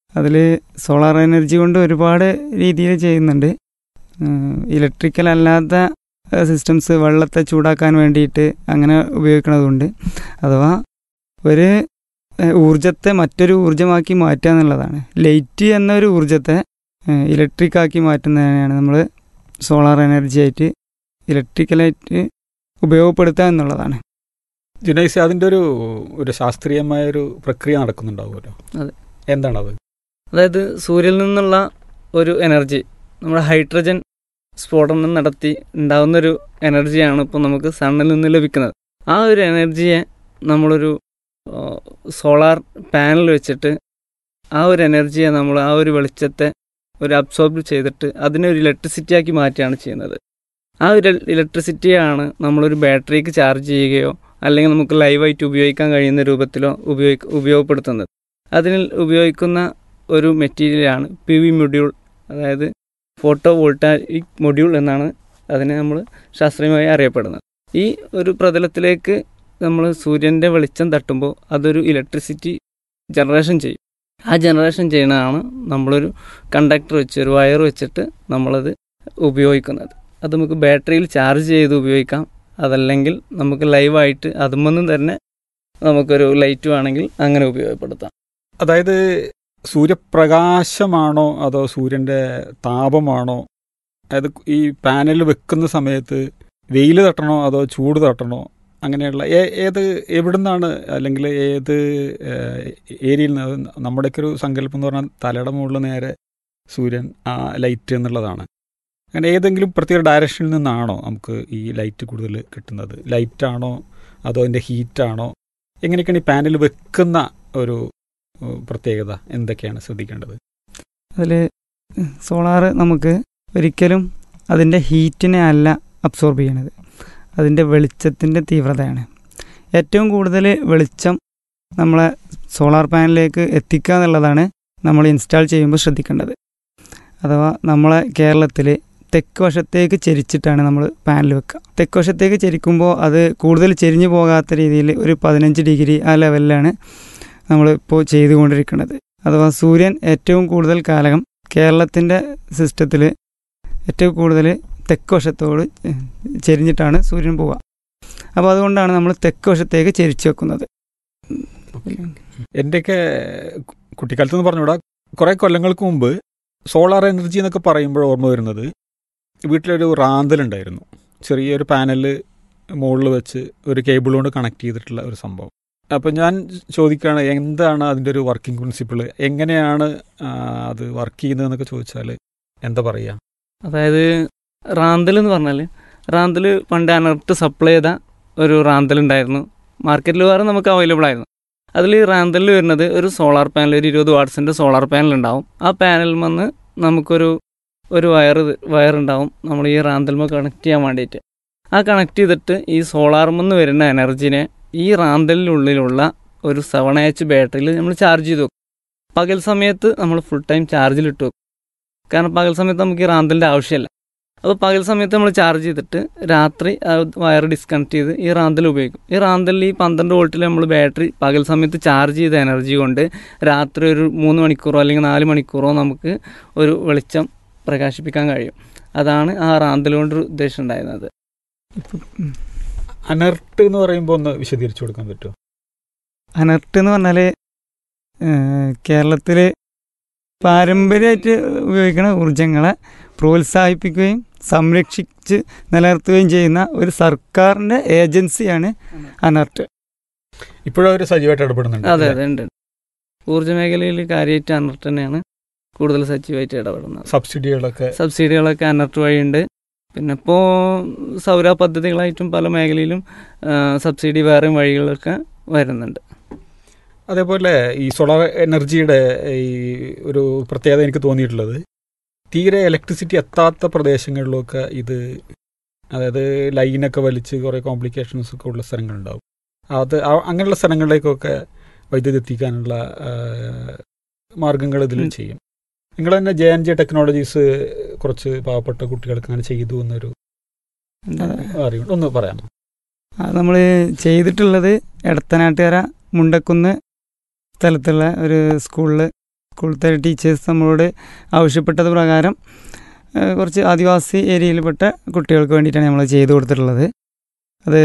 അതിൽ സോളാർ എനർജി കൊണ്ട് ഒരുപാട് രീതിയിൽ ചെയ്യുന്നുണ്ട് ഇലക്ട്രിക്കൽ അല്ലാത്ത സിസ്റ്റംസ് വെള്ളത്തെ ചൂടാക്കാൻ വേണ്ടിയിട്ട് അങ്ങനെ ഉപയോഗിക്കുന്നതുണ്ട് അഥവാ ഒരു ഏഹ്, ഊർജത്തെ മറ്റൊരു ഊർജമാക്കി മാറ്റുക എന്നുള്ളതാണ് ലൈറ്റ് എന്നൊരു ഊർജത്തെ ഇലക്ട്രിക് ആക്കി മാറ്റുന്നതിനെയാണ് നമ്മൾ സോളാർ എനർജി ആയിട്ട് ഇലക്ട്രിക്കലായിട്ട് ഉപയോഗപ്പെടുത്തുക എന്നുള്ളതാണ് ജുനൈസ് അതിൻ്റെ ഒരു ഒരു ശാസ്ത്രീയമായ ഒരു പ്രക്രിയ നടക്കുന്നുണ്ടാവുമല്ലോ അതെ. എന്താണത് അതായത് സൂര്യനിൽ നിന്നുള്ള ഒരു എനർജി നമ്മുടെ ഹൈഡ്രജൻ സ്ഫോടനം നടത്തി ഉണ്ടാകുന്നൊരു എനർജിയാണ് ഇപ്പോൾ നമുക്ക് സണ്ണിൽ നിന്ന് ലഭിക്കുന്നത് ആ ഒരു എനർജിയെ നമ്മളൊരു സോളാർ പാനൽ വെച്ചിട്ട് ആ ഒരു എനർജിയെ നമ്മൾ ആ ഒരു വെളിച്ചത്തെ ഒരു അബ്സോർബ് ചെയ്തിട്ട് അതിനെ ഒരു ഇലക്ട്രിസിറ്റി ആക്കി മാറ്റുകയാണ് ചെയ്യുന്നത് ആ ഒരു ഇലക്ട്രിസിറ്റിയാണ് നമ്മളൊരു ബാറ്ററിക്ക് ചാർജ് ചെയ്യുകയോ അല്ലെങ്കിൽ നമുക്ക് ലൈവായിട്ട് ഉപയോഗിക്കാൻ കഴിയുന്ന രൂപത്തിലോ ഉപയോഗ ഉപയോഗപ്പെടുത്തുന്നത് അതിൽ ഉപയോഗിക്കുന്ന ഒരു മെറ്റീരിയലാണ് പി വി മൊഡ്യൂൾ അതായത് ഫോട്ടോ വോൾട്ടായിക് മൊഡ്യൂൾ എന്നാണ് അതിനെ നമ്മൾ ശാസ്ത്രീയമായി അറിയപ്പെടുന്നത് ഈ ഒരു പ്രതലത്തിലേക്ക് നമ്മൾ സൂര്യൻ്റെ വെളിച്ചം തട്ടുമ്പോൾ അതൊരു ഇലക്ട്രിസിറ്റി ജനറേഷൻ ചെയ്യും ആ ജനറേഷൻ ചെയ്യുന്നതാണ് നമ്മളൊരു കണ്ടക്ടർ വെച്ച് ഒരു വയർ വെച്ചിട്ട് നമ്മളത് ഉപയോഗിക്കുന്നത് അത് നമുക്ക് ബാറ്ററിയിൽ ചാർജ് ചെയ്ത് ഉപയോഗിക്കാം അതല്ലെങ്കിൽ നമുക്ക് ലൈവായിട്ട് അതുമൊന്നും തന്നെ നമുക്കൊരു ലൈറ്റ് വേണമെങ്കിൽ അങ്ങനെ ഉപയോഗപ്പെടുത്താം അതായത് സൂര്യപ്രകാശമാണോ അതോ സൂര്യൻ്റെ താപമാണോ അതായത് ഈ പാനൽ വെക്കുന്ന സമയത്ത് വെയിൽ തട്ടണോ അതോ ചൂട് തട്ടണോ അങ്ങനെയുള്ള ഏ- ഏത് എവിടുന്നാണ് അല്ലെങ്കിൽ ഏത് ഏഹ്, ഏരിയയിൽ നിന്ന് നമ്മുടെയൊക്കെ ഒരു സങ്കല്പം എന്ന് പറഞ്ഞാൽ തലയുടെ മുകളിൽ നേരെ സൂര്യൻ ആ ലൈറ്റ് എന്നുള്ളതാണ് അങ്ങനെ ഏതെങ്കിലും പ്രത്യേക ഡയറക്ഷനിൽ നിന്നാണോ നമുക്ക് ഈ ലൈറ്റ് കൂടുതൽ കിട്ടുന്നത് ലൈറ്റാണോ അതോ അതിൻ്റെ ഹീറ്റാണോ എങ്ങനെയൊക്കെയാണ് ഈ പാനൽ വെക്കുന്ന ഒരു ഏഹ്, പ്രത്യേകത എന്തൊക്കെയാണ് ശ്രദ്ധിക്കേണ്ടത് അതിൽ സോളാർ നമുക്ക് ഒരിക്കലും അതിൻ്റെ ഹീറ്റിനെ അല്ല അബ്സോർബ് ചെയ്യണത് അതിൻ്റെ വെളിച്ചത്തിൻ്റെ തീവ്രതയാണ് ഏറ്റവും കൂടുതൽ വെളിച്ചം നമ്മളെ സോളാർ പാനലിലേക്ക് എത്തിക്കുക എന്നുള്ളതാണ് നമ്മൾ ഇൻസ്റ്റാൾ ചെയ്യുമ്പോൾ ശ്രദ്ധിക്കേണ്ടത് അഥവാ നമ്മളെ കേരളത്തിൽ തെക്ക് വശത്തേക്ക് ചെരിച്ചിട്ടാണ് നമ്മൾ പാനൽ വെക്കുക തെക്ക് വശത്തേക്ക് ചെരിക്കുമ്പോൾ അത് കൂടുതൽ ചെരിഞ്ഞു പോകാത്ത രീതിയിൽ ഒരു പതിനഞ്ച് ഡിഗ്രി ആ ലെവലിലാണ് നമ്മളിപ്പോൾ ചെയ്തുകൊണ്ടിരിക്കുന്നത് അഥവാ സൂര്യൻ ഏറ്റവും കൂടുതൽ കാലം കേരളത്തിൻ്റെ സിസ്റ്റത്തിൽ ഏറ്റവും കൂടുതൽ തെക്ക് വശത്തോട് ചെരിഞ്ഞിട്ടാണ് സൂര്യൻ പോവുക അപ്പോൾ അതുകൊണ്ടാണ് നമ്മൾ തെക്ക് വശത്തേക്ക് ചെരിച്ചു വെക്കുന്നത് എൻ്റെയൊക്കെ കു- കുട്ടിക്കാലത്ത് നിന്ന് പറഞ്ഞുകൂടാ കുറേ കൊല്ലങ്ങൾക്ക് മുമ്പ് സോളാർ എനർജി എന്നൊക്കെ പറയുമ്പോൾ ഓർമ്മ വരുന്നത് വീട്ടിലൊരു റാന്തലുണ്ടായിരുന്നു ചെറിയൊരു പാനൽ മുകളിൽ വെച്ച് ഒരു കേബിൾ കൊണ്ട് കണക്ട് ചെയ്തിട്ടുള്ള ഒരു സംഭവം അപ്പം ഞാൻ ചോദിക്കുകയാണ് എന്താണ് അതിൻ്റെ ഒരു വർക്കിംഗ് പ്രിൻസിപ്പിൾ എങ്ങനെയാണ് ആ, അത് വർക്ക് ചെയ്യുന്നതെന്നൊക്കെ ചോദിച്ചാൽ എന്താ പറയുക അതായത് റാന്തൽ എന്ന് പറഞ്ഞാൽ റാന്തൽ പണ്ട് അനർട്ട് സപ്ലൈ ചെയ്ത ഒരു റാന്തൽ ഉണ്ടായിരുന്നു മാർക്കറ്റിൽ വേറെ നമുക്ക് അവൈലബിൾ ആയിരുന്നു അതിൽ ഈ റാന്തലിൽ വരുന്നത് ഒരു സോളാർ പാനൽ ഒരു ഇരുപത് വാട്ട്സിൻ്റെ സോളാർ പാനൽ ഉണ്ടാവും ആ പാനലിൽ നിന്ന് നമുക്കൊരു ഒരു വയർ വയർ ഉണ്ടാവും നമ്മൾ ഈ റാന്തൽമ കണക്ട് ചെയ്യാൻ വേണ്ടിയിട്ട് ആ കണക്ട് ചെയ്തിട്ട് ഈ സോളാറിൽ നിന്ന് വരുന്ന എനർജിനെ ഈ റാന്തലിനുള്ളിലുള്ള ഒരു സെവൻ എച്ച് ബാറ്ററിയിൽ നമ്മൾ ചാർജ് ചെയ്ത് വെക്കും പകൽ സമയത്ത് നമ്മൾ ഫുൾ ടൈം ചാർജിലിട്ട് വെക്കും കാരണം പകൽ സമയത്ത് നമുക്ക് ഈ റാന്തലിൻ്റെ ആവശ്യമില്ല അപ്പോൾ പകൽ സമയത്ത് നമ്മൾ ചാർജ് ചെയ്തിട്ട് രാത്രി ആ വയർ ഡിസ്കണക്ട് ചെയ്ത് ഈ റാന്തൽ ഉപയോഗിക്കും ഈ റാന്തലിൽ ഈ പന്ത്രണ്ട് വോൾട്ടിൽ നമ്മൾ ബാറ്ററി പകൽ സമയത്ത് ചാർജ് ചെയ്ത എനർജി കൊണ്ട് രാത്രി ഒരു മൂന്ന് മണിക്കൂറോ അല്ലെങ്കിൽ നാല് മണിക്കൂറോ നമുക്ക് ഒരു വെളിച്ചം പ്രകാശിപ്പിക്കാൻ കഴിയും അതാണ് ആ റാന്തൽ കൊണ്ട് ഉദ്ദേശം ഉണ്ടായിരുന്നത് അനർട്ട് എന്ന് പറയുമ്പോൾ ഒന്ന് വിശദീകരിച്ചു കൊടുക്കാൻ പറ്റുമോ അനർട്ട് എന്ന് പറഞ്ഞാൽ കേരളത്തിൽ പാരമ്പര്യമായിട്ട് ഉപയോഗിക്കുന്ന ഊർജങ്ങളെ പ്രോത്സാഹിപ്പിക്കുകയും സംരക്ഷിച്ച് നിലനിർത്തുകയും ചെയ്യുന്ന ഒരു സർക്കാരിൻ്റെ ഏജൻസിയാണ് അനർട്ട് ഇപ്പോഴും അവർ സജീവമായിട്ട് ഇടപെടുന്നുണ്ട് അതെ അല്ലേ? അതെ ഉണ്ട് ഊർജ്ജ മേഖലയിൽ കാര്യമായിട്ട് അനർട്ട് തന്നെയാണ് കൂടുതൽ സജീവമായിട്ട് ഇടപെടുന്നത് സബ്സിഡികളൊക്കെ സബ്സിഡികളൊക്കെ അനർട്ട് വഴിയുണ്ട് പിന്നെ ഇപ്പോൾ സൗര പദ്ധതികളായിട്ടും പല മേഖലയിലും ആ, സബ്സിഡി വേറെയും വഴികളൊക്കെ വരുന്നുണ്ട് അതേപോലെ ഈ സോളാർ എനർജിയുടെ ഈ ഒരു പ്രത്യേകത എനിക്ക് തോന്നിയിട്ടുള്ളത് തീരെ ഇലക്ട്രിസിറ്റി എത്താത്ത പ്രദേശങ്ങളിലൊക്കെ ഇത് അതായത് ലൈനൊക്കെ വലിച്ച് കുറേ കോംപ്ലിക്കേഷൻസ് ഒക്കെ ഉള്ള സ്ഥലങ്ങളുണ്ടാവും അത് ആ- അങ്ങനെയുള്ള സ്ഥലങ്ങളിലേക്കൊക്കെ വൈദ്യുതി എത്തിക്കാനുള്ള മാർഗങ്ങൾ ഇതിൽ ഉം. ചെയ്യും നിങ്ങൾ തന്നെ ജെ എൻ ജെ ടെക്നോളജീസ് കുറച്ച് പാവപ്പെട്ട കുട്ടികൾക്ക് അങ്ങനെ ചെയ്തു എന്നൊരു അറിവ് ഒന്ന് പറയാമോ അത് നമ്മൾ ചെയ്തിട്ടുള്ളത് എടത്തനാട്ടുകര മുണ്ടക്കുന്ന് സ്ഥലത്തുള്ള ഒരു സ്കൂളിൽ സ്കൂളത്തെ ടീച്ചേഴ്സ് നമ്മളോട് ആവശ്യപ്പെട്ടത് പ്രകാരം ആ, കുറച്ച് ആദിവാസി ഏരിയയിൽപ്പെട്ട കുട്ടികൾക്ക് വേണ്ടിയിട്ടാണ് നമ്മൾ ചെയ്തു കൊടുത്തിട്ടുള്ളത് അത്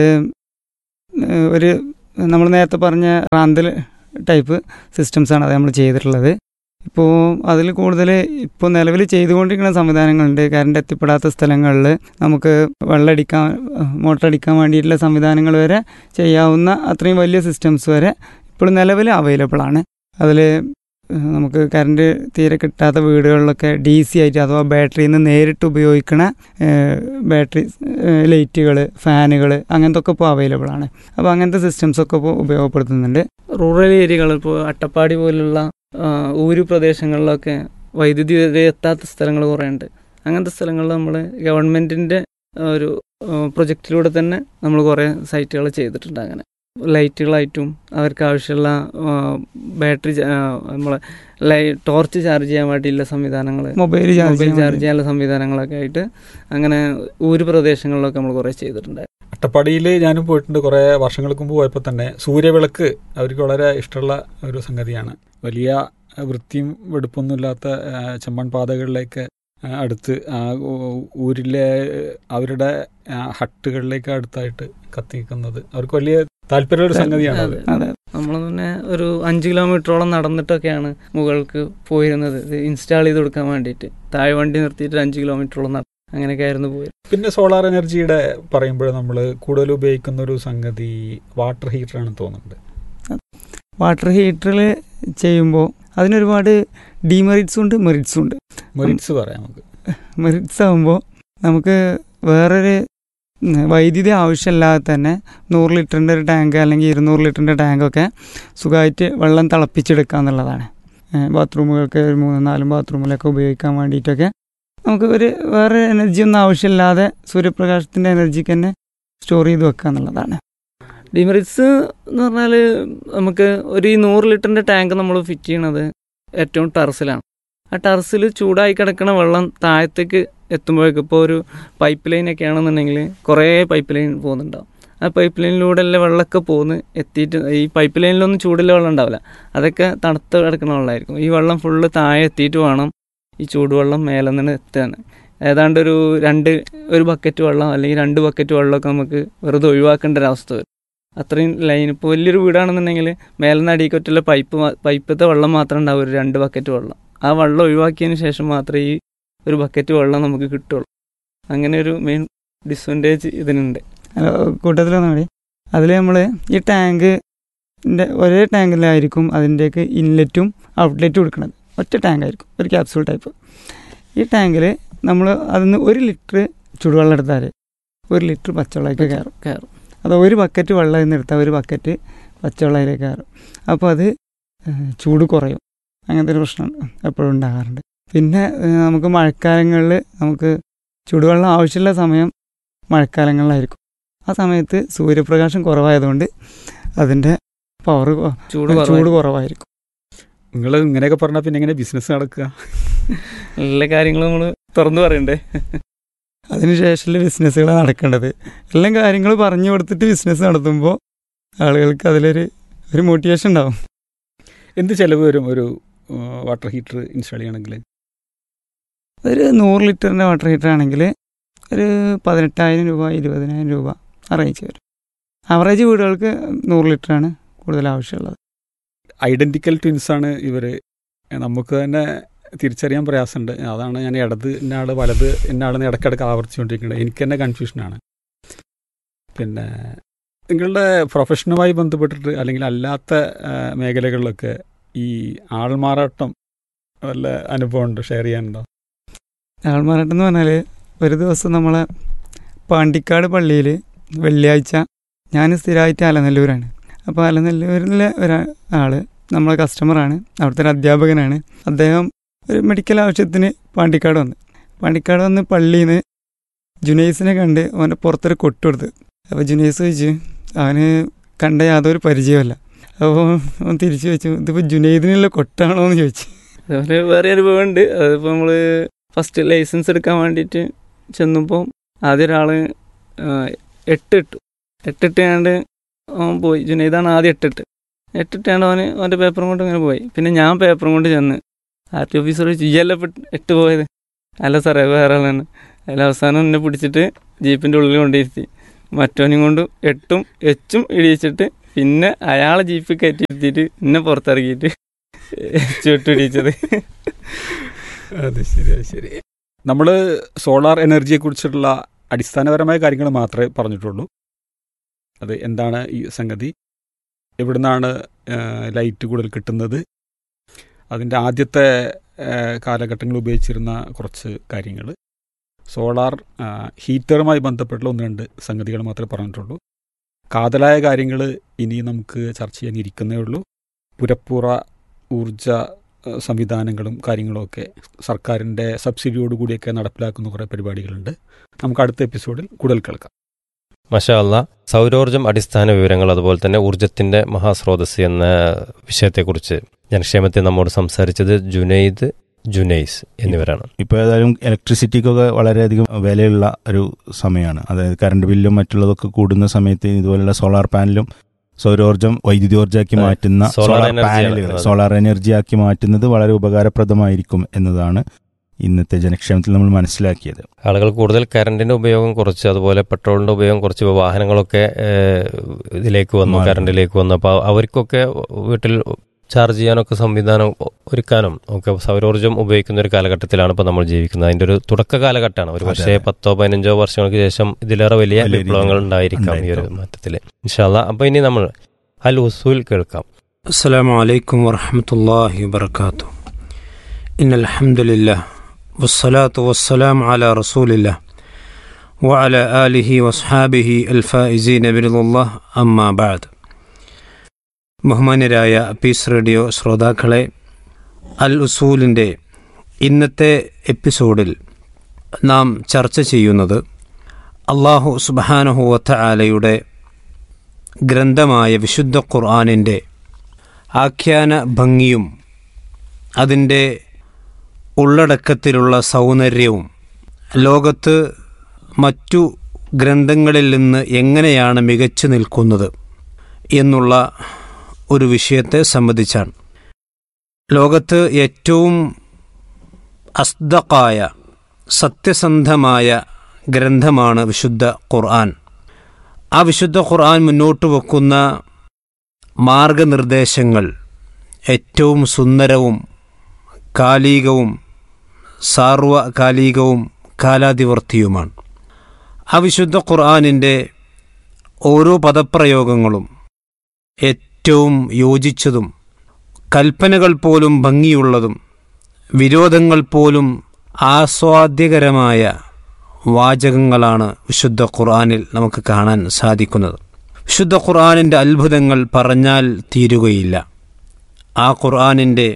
ആ, ഒരു നമ്മൾ നേരത്തെ പറഞ്ഞ റാന്തൽ ടൈപ്പ് സിസ്റ്റംസാണ് അത് നമ്മൾ ചെയ്തിട്ടുള്ളത് ഇപ്പോൾ അതിൽ കൂടുതൽ ഇപ്പോൾ നിലവിൽ ചെയ്തുകൊണ്ടിരിക്കുന്ന സംവിധാനങ്ങളുണ്ട് കറണ്ട് എത്തിപ്പെടാത്ത സ്ഥലങ്ങളിൽ നമുക്ക് വെള്ളമടിക്കാൻ മോട്ടർ അടിക്കാൻ വേണ്ടിയിട്ടുള്ള സംവിധാനങ്ങൾ വരെ ചെയ്യാവുന്ന അത്രയും വലിയ സിസ്റ്റംസ് വരെ ഇപ്പോൾ നിലവിൽ അവൈലബിൾ ആണ് അതിൽ നമുക്ക് കറണ്ട് തീരെ കിട്ടാത്ത വീടുകളിലൊക്കെ ഡി സി ആയിട്ട് അഥവാ ബാറ്ററിയിൽ നിന്ന് നേരിട്ട് ഉപയോഗിക്കുന്ന ബാറ്ററി ലൈറ്റുകൾ ഫാനുകൾ അങ്ങനത്തെ ഒക്കെ ഇപ്പോൾ അവൈലബിൾ ആണ് അപ്പോൾ അങ്ങനത്തെ സിസ്റ്റംസ് ഒക്കെ ഇപ്പോൾ ഉപയോഗപ്പെടുത്തുന്നുണ്ട് റൂറൽ ഏരിയകൾ ഇപ്പോൾ അട്ടപ്പാടി പോലുള്ള ആ, ഊരു പ്രദേശങ്ങളിലൊക്കെ വൈദ്യുതി വരെ എത്താത്ത സ്ഥലങ്ങൾ കുറേ ഉണ്ട് അങ്ങനത്തെ സ്ഥലങ്ങളിൽ നമ്മൾ ഗവൺമെൻറ്റിൻ്റെ ഒരു പ്രൊജക്റ്റിലൂടെ തന്നെ നമ്മൾ കുറേ സൈറ്റുകൾ ചെയ്തിട്ടുണ്ട് അങ്ങനെ ലൈറ്റുകളായിട്ടും അവർക്ക് ആവശ്യമുള്ള ബാറ്ററി നമ്മളെ ലൈ ടോർച്ച് ചാർജ് ചെയ്യാൻ വേണ്ടിയുള്ള സംവിധാനങ്ങൾ മൊബൈൽ ചാർജ് മൊബൈൽ ചെയ്യാൻ ചാർജ് ചെയ്യാനുള്ള സംവിധാനങ്ങളൊക്കെ ആയിട്ട് അങ്ങനെ ഊര് പ്രദേശങ്ങളിലൊക്കെ നമ്മൾ കുറേ ചെയ്തിട്ടുണ്ട് അട്ടപ്പാടിയിൽ ഞാനും പോയിട്ടുണ്ട് കുറേ വർഷങ്ങൾക്ക് മുമ്പ് പോയപ്പോൾ തന്നെ സൂര്യവിളക്ക് അവർക്ക് വളരെ ഇഷ്ടമുള്ള ഒരു സംഗതിയാണ് വലിയ വൃത്തിയും വെടുപ്പൊന്നുമില്ലാത്ത ആ, ചെമ്മൺ പാതകളിലേക്ക് ആ, അടുത്ത് ആ ഊ- ഊരിലെ അവരുടെ ആ, ഹട്ടുകളിലേക്ക് അടുത്തായിട്ട് കത്തിക്കുന്നത് അവർക്ക് വലിയ താല്പര്യമുള്ള ഒരു സംഗതിയാണ് അത് അതെ നമ്മൾ തന്നെ ഒരു അഞ്ച് കിലോമീറ്ററോളം നടന്നിട്ടൊക്കെയാണ് മുകൾക്ക് പോയിരുന്നത് ഇത് ഇൻസ്റ്റാൾ ചെയ്ത് കൊടുക്കാൻ വേണ്ടിയിട്ട് താഴെ വണ്ടി നിർത്തിയിട്ട് ഒരു അഞ്ച് കിലോമീറ്ററോളം നട അങ്ങനെയൊക്കെ ആയിരുന്നു പോയത് പിന്നെ സോളാർ എനർജിയുടെ പറയുമ്പോൾ നമ്മൾ കൂടുതൽ ഉപയോഗിക്കുന്ന ഒരു സംഗതി വാട്ടർ ഹീറ്ററാണെന്ന് തോന്നുന്നുണ്ട് വാട്ടർ ഹീറ്ററിൽ ചെയ്യുമ്പോൾ അതിനൊരുപാട് ഡിമെറിറ്റ്സും ഉണ്ട് മെറിറ്റ്സും ഉണ്ട് മെറിറ്റ്സ് പറയാം നമുക്ക് മെറിറ്റ്സ് ആകുമ്പോൾ നമുക്ക് വേറൊരു ഉം, വൈദ്യുതി ആവശ്യമില്ലാതെ തന്നെ നൂറ് ലിറ്ററിൻ്റെ ഒരു ടാങ്ക് അല്ലെങ്കിൽ ഇരുന്നൂറ് ലിറ്ററിൻ്റെ ടാങ്കൊക്കെ സുഖമായിട്ട് വെള്ളം തിളപ്പിച്ചെടുക്കുക എന്നുള്ളതാണ് ഏഹ് ബാത്റൂമുകൾക്ക് ഒരു മൂന്നും നാലും ബാത്റൂമിലൊക്കെ ഉപയോഗിക്കാൻ വേണ്ടിയിട്ടൊക്കെ നമുക്ക് ഒരു വേറെ എനർജി ഒന്നും ആവശ്യമില്ലാതെ സൂര്യപ്രകാശത്തിൻ്റെ എനർജിക്ക് തന്നെ സ്റ്റോർ ചെയ്ത് വെക്കുക എന്നുള്ളതാണ് ഡിമെറിറ്റ്സ് എന്ന് പറഞ്ഞാൽ നമുക്ക് ഒരു ഈ നൂറ് ലിറ്ററിൻ്റെ ടാങ്ക് നമ്മൾ ഫിറ്റ് ചെയ്യണത് ഏറ്റവും ടെറസിലാണ് ആ ടെറസിൽ ചൂടായി കിടക്കുന്ന വെള്ളം താഴത്തേക്ക് എത്തുമ്പോഴേക്കും ഇപ്പോൾ ഒരു പൈപ്പ് ലൈനൊക്കെ ആണെന്നുണ്ടെങ്കിൽ കുറേ പൈപ്പ് ലൈൻ പോകുന്നുണ്ടാവും ആ പൈപ്പ് ലൈനിലൂടെ എല്ലാം വെള്ളമൊക്കെ പോന്ന് എത്തിയിട്ട് ഈ പൈപ്പ് ലൈനിലൊന്നും ചൂടുള്ള വെള്ളം ഉണ്ടാവില്ല അതൊക്കെ തണുത്ത് കിടക്കുന്ന വെള്ളമായിരിക്കും ഈ വെള്ളം ഫുള്ള് താഴെ എത്തിയിട്ട് വേണം ഈ ചൂടുവെള്ളം മേലെ നിന്ന് എത്താൻ ഏതാണ്ട് ഒരു രണ്ട് ഒരു ബക്കറ്റ് വെള്ളം അല്ലെങ്കിൽ രണ്ട് ബക്കറ്റ് വെള്ളമൊക്കെ നമുക്ക് വെറുതെ ഒഴിവാക്കേണ്ട ഒരവസ്ഥ വരും അത്രയും ലൈൻ ഇപ്പോൾ വലിയൊരു വീടാണെന്നുണ്ടെങ്കിൽ മേലെ നിന്ന് അടിക്കൊറ്റുള്ള പൈപ്പ് മാ- പൈപ്പത്തെ വെള്ളം മാത്രമേ ഉണ്ടാവൂ ഒരു രണ്ട് ബക്കറ്റ് വെള്ളം ആ വെള്ളം ഒഴിവാക്കിയതിന് ശേഷം മാത്രമേ ഈ ഒരു ബക്കറ്റ് വെള്ളം നമുക്ക് കിട്ടുള്ളൂ അങ്ങനെ ഒരു മെയിൻ ഡിസ്അഡ്വാൻറ്റേജ് ഇതിനുണ്ട് അല്ല, കൂട്ടത്തിലൊന്നും കൂടി അതിൽ നമ്മൾ ഈ ടാങ്കിൻ്റെ ഒരേ ടാങ്കിലായിരിക്കും അതിൻ്റെയൊക്കെ ഇൻലെറ്റും ഔട്ട്ലെറ്റും കൊടുക്കുന്നത് ഒറ്റ ടാങ്ക് ആയിരിക്കും ഒരു ക്യാപ്സൂൾ ടൈപ്പ് ഈ ടാങ്കിൽ നമ്മൾ അതിന് ഒരു ലിറ്റർ ചുടുവെള്ളം എടുത്താൽ ഒരു ലിറ്റർ പച്ചവെള്ളമൊക്കെ കയറും കയറും അത് ഒരു ബക്കറ്റ് വെള്ളം ഇന്ന് എടുത്താൽ ഒരു ബക്കറ്റ് പച്ചവെള്ളയിലേക്ക് കയറും അപ്പോൾ അത് ഏഹ്, ചൂട് കുറയും അങ്ങനത്തെ ഒരു പ്രശ്നം എപ്പോഴും ഉണ്ടാകാറുണ്ട് പിന്നെ ഏഹ്, നമുക്ക് മഴക്കാലങ്ങളിൽ നമുക്ക് ചൂടുവെള്ളം ആവശ്യമുള്ള സമയം മഴക്കാലങ്ങളിലായിരിക്കും ആ സമയത്ത് സൂര്യപ്രകാശം കുറവായതുകൊണ്ട് അതിൻ്റെ പവർ ചൂട് ചൂട് കുറവായിരിക്കും. കുറവായിരിക്കും നിങ്ങൾ ഇങ്ങനെയൊക്കെ പറഞ്ഞാൽ പിന്നെ എങ്ങനെ ബിസിനസ് നടക്കുക എല്ലാ കാര്യങ്ങളും നമ്മൾ തുറന്നു പറയണ്ടേ അതിനുശേഷമുള്ള ബിസിനസ്സുകളാണ് നടക്കേണ്ടത് എല്ലാം കാര്യങ്ങൾ പറഞ്ഞു കൊടുത്തിട്ട് ബിസിനസ് നടത്തുമ്പോൾ ആളുകൾക്ക് അതിലൊരു ഒരു മോട്ടിവേഷൻ ഉണ്ടാവും എന്ത് ചെലവ് വരും ഒരു വാട്ടർ ഹീറ്റർ ഇൻസ്റ്റാൾ ചെയ്യണമെങ്കിൽ ഒരു നൂറ് ലിറ്ററിൻ്റെ വാട്ടർ ഹീറ്റർ ആണെങ്കിൽ ഒരു പതിനെട്ടായിരം രൂപ ഇരുപതിനായിരം രൂപ ആ റേഞ്ച് വരും ആവറേജ് വീടുകൾക്ക് നൂറ് ലിറ്ററാണ് കൂടുതൽ ആവശ്യമുള്ളത് ഐഡന്റിക്കൽ ട്വിൻസ് ആണ് ഇവർ നമുക്ക് തന്നെ തിരിച്ചറിയാൻ പ്രയാസമുണ്ട് അതാണ് ഞാൻ ഇടത് ഇന്നാള് വലത് ഇന്നാളെന്ന് ഇടയ്ക്കിടയ്ക്ക് ആവർത്തിച്ചുകൊണ്ടിരിക്കുന്നത് എനിക്ക് തന്നെ കൺഫ്യൂഷനാണ് പിന്നെ നിങ്ങളുടെ പ്രൊഫഷനുമായി ബന്ധപ്പെട്ടിട്ട് അല്ലെങ്കിൽ അല്ലാത്ത ആ, മേഖലകളിലൊക്കെ ഈ ആൾമാറാട്ടം വല്ല അനുഭവമുണ്ടോ ഷെയർ ചെയ്യാനുണ്ടോ ആൾമാറാട്ടം എന്ന് പറഞ്ഞാൽ ഒരു ദിവസം നമ്മളെ പാണ്ടിക്കാട് പള്ളിയിൽ വെള്ളിയാഴ്ച ഞാൻ സ്ഥിരമായിട്ട് അലനല്ലൂരാണ് അപ്പോൾ അലനല്ലൂരിലെ ഒരാൾ നമ്മളെ കസ്റ്റമറാണ് അവിടുത്തെ ഒരു അധ്യാപകനാണ് അദ്ദേഹം ഒരു മെഡിക്കൽ ആവശ്യത്തിന് പാണ്ടിക്കാട് വന്ന് പാണ്ടിക്കാട് വന്ന് പള്ളിയിൽ നിന്ന് ജുനൈസിനെ കണ്ട് അവൻ്റെ പുറത്തൊരു കൊട്ട് കൊടുത്ത് അപ്പോൾ ജുനൈസ് ചോദിച്ചു അവന് കണ്ട യാതൊരു പരിചയമല്ല അപ്പോൾ അവൻ തിരിച്ചു വെച്ചു ഇതിപ്പോൾ ജുനൈദിനുള്ള കൊട്ടാണോ എന്ന് ചോദിച്ചു അതുപോലെ വേറെ അനുഭവമുണ്ട് അതിപ്പോൾ നമ്മൾ ഫസ്റ്റ് ലൈസൻസ് എടുക്കാൻ വേണ്ടിയിട്ട് ചെന്നപ്പോൾ ആദ്യം ഒരാൾ എട്ട് ഇട്ടു എട്ടിട്ടാണ്ട് അവൻ പോയി ജുനൈദാണ് ആദ്യം എട്ടിട്ട് എട്ടിട്ടാണ്ട് അവന് അവൻ്റെ പേപ്പറും കൊണ്ട് ഇങ്ങനെ പോയി പിന്നെ ഞാൻ പേപ്പറും കൊണ്ട് ചെന്ന് ആർ ടി ഓഫീസർ ചോദിച്ചു ഇയല്ല ഇട്ട് പോയത് അല്ല സാറേ വേറെ ആളാണ് അതിൽ അവസാനം എന്നെ പിടിച്ചിട്ട് ജീപ്പിൻ്റെ ഉള്ളിൽ കൊണ്ടിരുത്തി മറ്റവനും കൊണ്ട് എട്ടും എച്ചും ഇടിയിച്ചിട്ട് പിന്നെ അയാളെ ജീപ്പിൽ കയറ്റി ഇരുത്തിയിട്ട് എന്നെ പുറത്തിറക്കിയിട്ട് എച്ചും എട്ടും ഇടിയിച്ചത് അത് ശരി അത് ശരി നമ്മൾ സോളാർ എനർജിയെക്കുറിച്ചുള്ള അടിസ്ഥാനപരമായ കാര്യങ്ങൾ മാത്രമേ പറഞ്ഞിട്ടുള്ളൂ അത് എന്താണ് ഈ സംഗതി എവിടുന്നാണ് ആ, ലൈറ്റ് കൂടുതൽ കിട്ടുന്നത് അതിൻ്റെ ആദ്യത്തെ ആ, കാലഘട്ടങ്ങളിൽ ഉപയോഗിച്ചിരുന്ന കുറച്ച് കാര്യങ്ങൾ സോളാർ ആ, ഹീറ്ററുമായി ബന്ധപ്പെട്ടുള്ള ഒന്ന് രണ്ട് സംഗതികൾ മാത്രമേ പറഞ്ഞിട്ടുള്ളൂ കാതലായ കാര്യങ്ങൾ ഇനി നമുക്ക് ചർച്ച ചെയ്യാൻ ഇരിക്കുന്നേ ഉള്ളൂ പുരപ്പുറ ഊർജ ആ, സംവിധാനങ്ങളും കാര്യങ്ങളുമൊക്കെ സർക്കാരിൻ്റെ സബ്സിഡിയോടുകൂടിയൊക്കെ നടപ്പിലാക്കുന്ന കുറേ പരിപാടികളുണ്ട് നമുക്ക് അടുത്ത എപ്പിസോഡിൽ കൂടുതൽ കേൾക്കാം മഷാ അല്ല സൗരോർജം അടിസ്ഥാന വിവരങ്ങൾ അതുപോലെ തന്നെ ഊർജത്തിന്റെ മഹാസ്രോതസ് എന്ന വിഷയത്തെക്കുറിച്ച് ജനക്ഷേമത്തെ നമ്മോട് സംസാരിച്ചത് ജുനൈദ് ജുനൈസ് എന്നിവരാണ് ഇപ്പോൾ ഏതായാലും ഇലക്ട്രിസിറ്റിക്കൊക്കെ വളരെയധികം വിലയുള്ള ഒരു സമയമാണ് അതായത് കറണ്ട് ബില്ലും മറ്റുള്ളതൊക്കെ കൂടുന്ന സമയത്ത് ഇതുപോലുള്ള സോളാർ പാനലും സൗരോർജ്ജം വൈദ്യുതോർജ്ജമാക്കി അതെ. മാറ്റുന്ന സോളാർ സോളാർ എനർജിയാണ്. പാനലുകൾ അതെ. സോളാർ എനർജിയാക്കി മാറ്റുന്നത് വളരെ ഉപകാരപ്രദമായിരിക്കും എന്നതാണ് ഇന്നത്തെ ജനക്ഷേമത്തിൽ നമ്മൾ മനസ്സിലാക്കിയത് ആളുകൾ കൂടുതൽ കറണ്ടിന്റെ ഉപയോഗം കുറച്ച് അതുപോലെ പെട്രോളിന്റെ ഉപയോഗം കുറച്ച് ഇപ്പോൾ വാഹനങ്ങളൊക്കെ ഏഹ്, ഇതിലേക്ക് വന്നു മാറി. കറണ്ടിലേക്ക് വന്നു അപ്പോൾ അവർക്കൊക്കെ വീട്ടിൽ ചാർജ് ചെയ്യാനൊക്കെ സംവിധാനം ഒരുക്കാനും ഒക്കെ സൗരോർജ്ജം ഉപയോഗിക്കുന്ന ഒരു കാലഘട്ടത്തിലാണ് ഇപ്പോൾ നമ്മൾ ജീവിക്കുന്നത് അതിന്റെ ഒരു തുടക്ക കാലഘട്ടമാണ് ഒരു അതെ, പക്ഷേ അതെ. പത്തോ പതിനഞ്ചോ വർഷങ്ങൾക്ക് ശേഷം ഇതിലേറെ വലിയ വലിയ രീതിയിൽ വിപ്ലവങ്ങൾ ഉണ്ടായിരിക്കാം ഈ ഒരു ഉണ്ടായിരിക്കാം. മാറ്റത്തിൽ ഇൻഷാല്ല അപ്പോൾ ഇനി നമ്മൾ അൽ ഉസൂൽ കേൾക്കാം السلام عليكم ورحمة الله وبركاته إن الحمد لله والصلاة والسلام على رسول الله وعلى آله وأصحابه الفائزين برضا الله أما بعد ബഹുമാന്യരായ പീസ് റേഡിയോ ശ്രോതാക്കളെ അൽ ഉസൂലിൻ്റെ ഇന്നത്തെ എപ്പിസോഡിൽ നാം ചർച്ച ചെയ്യുന്നത് അള്ളാഹു സുബാനഹുവത്ത ആലയുടെ ഗ്രന്ഥമായ വിശുദ്ധ ഖുർആാനിൻ്റെ ആഖ്യാന ഭംഗിയും അതിൻ്റെ ഉള്ളടക്കത്തിലുള്ള സൗന്ദര്യവും ലോകത്ത് മറ്റു ഗ്രന്ഥങ്ങളിൽ നിന്ന് എങ്ങനെയാണ് മികച്ചു നിൽക്കുന്നത് എന്നുള്ള ഒരു വിഷയത്തെ സംബന്ധിച്ചാണ് ലോകത്ത് ഏറ്റവും അസ്തക്കായ സത്യസന്ധമായ ഗ്രന്ഥമാണ് വിശുദ്ധ ഖുർആൻ ആ വിശുദ്ധ ഖുർആൻ മുന്നോട്ട് വെക്കുന്ന മാർഗനിർദ്ദേശങ്ങൾ ഏറ്റവും സുന്ദരവും കാലികവും സാർവകാലികവും കാലാതിവർത്തിയുമാണ് ആ വിശുദ്ധ ഖുർആാനിൻ്റെ ഓരോ പദപ്രയോഗങ്ങളും ഏറ്റവും യോജിച്ചതും കൽപ്പനകൾ പോലും ഭംഗിയുള്ളതും വിരോധങ്ങൾ പോലും ആസ്വാദ്യകരമായ വാചകങ്ങളാണ് വിശുദ്ധ ഖുർആാനിൽ നമുക്ക് കാണാൻ സാധിക്കുന്നത് വിശുദ്ധ ഖുർആാനിൻ്റെ അത്ഭുതങ്ങൾ പറഞ്ഞാൽ തീരുകയില്ല ആ ഖുർആാനിൻ്റെ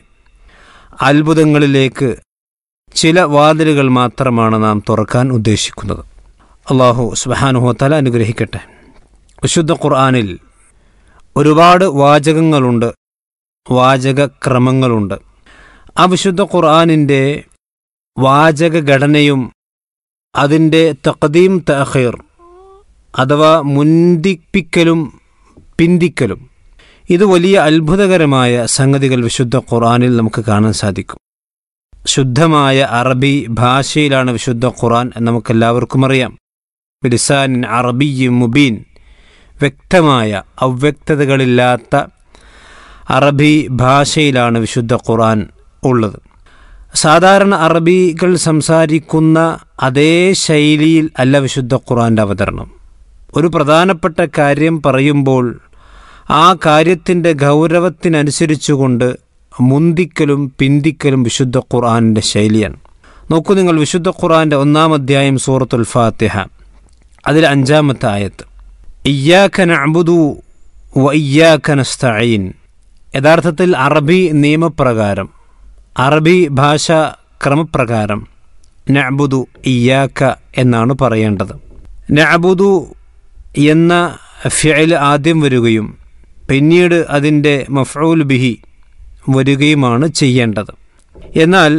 അത്ഭുതങ്ങളിലേക്ക് ചില വാതിലുകൾ മാത്രമാണ് നാം തുറക്കാൻ ഉദ്ദേശിക്കുന്നത് അള്ളാഹു സുബാനുഹോത്തല അനുഗ്രഹിക്കട്ടെ വിശുദ്ധ ഖുർആാനിൽ ഒരുപാട് വാചകങ്ങളുണ്ട് വാചകക്രമങ്ങളുണ്ട് ആ വിശുദ്ധ ഖുർആാനിൻ്റെ വാചക ഘടനയും അതിൻ്റെ തഖദീം തഖീർ അഥവാ മുന്തിപ്പിക്കലും പിന്തിക്കലും ഇത് വലിയ അത്ഭുതകരമായ സംഗതികൾ വിശുദ്ധ ഖുർആാനിൽ നമുക്ക് കാണാൻ സാധിക്കും ശുദ്ധമായ അറബി ഭാഷയിലാണ് വിശുദ്ധ ഖുർആൻ എന്ന് നമുക്കെല്ലാവർക്കും അറിയാം ബിലിസാൻ അറബി മുബീൻ വ്യക്തമായ അവ്യക്തതകളില്ലാത്ത അറബി ഭാഷയിലാണ് വിശുദ്ധ ഖുർആൻ ഉള്ളത് സാധാരണ അറബികൾ സംസാരിക്കുന്ന അതേ ശൈലിയിൽ അല്ല വിശുദ്ധ ഖുർആൻ്റെ അവതരണം ഒരു പ്രധാനപ്പെട്ട കാര്യം പറയുമ്പോൾ ആ കാര്യത്തിൻ്റെ ഗൗരവത്തിനനുസരിച്ചുകൊണ്ട് മുന്തിക്കലും പിന്തിക്കലും വിശുദ്ധ ഖുർആാനിൻ്റെ ശൈലിയാണ് നോക്കൂ നിങ്ങൾ വിശുദ്ധ ഖുർആൻ്റെ ഒന്നാം അധ്യായം സൂറത്തുൽ ഫാത്തിഹ അതിൽ അഞ്ചാമത്തെ ആയത്ത് ഇയ്യാഖ നഅ്ബുദു വ ഇയ്യാഖ നസ്തഈൻ യഥാർത്ഥത്തിൽ അറബി നിയമപ്രകാരം അറബി ഭാഷ ക്രമപ്രകാരം നഅ്ബുദു ഇയ്യാക്ക എന്നാണ് പറയേണ്ടത് നഅ്ബുദു എന്ന ഫിഅൽ ആദ്യം വരികയും പിന്നീട് അതിൻ്റെ മഫ്ഊൽ ബിഹി വരികയുമാണ് ചെയ്യേണ്ടത് എന്നാൽ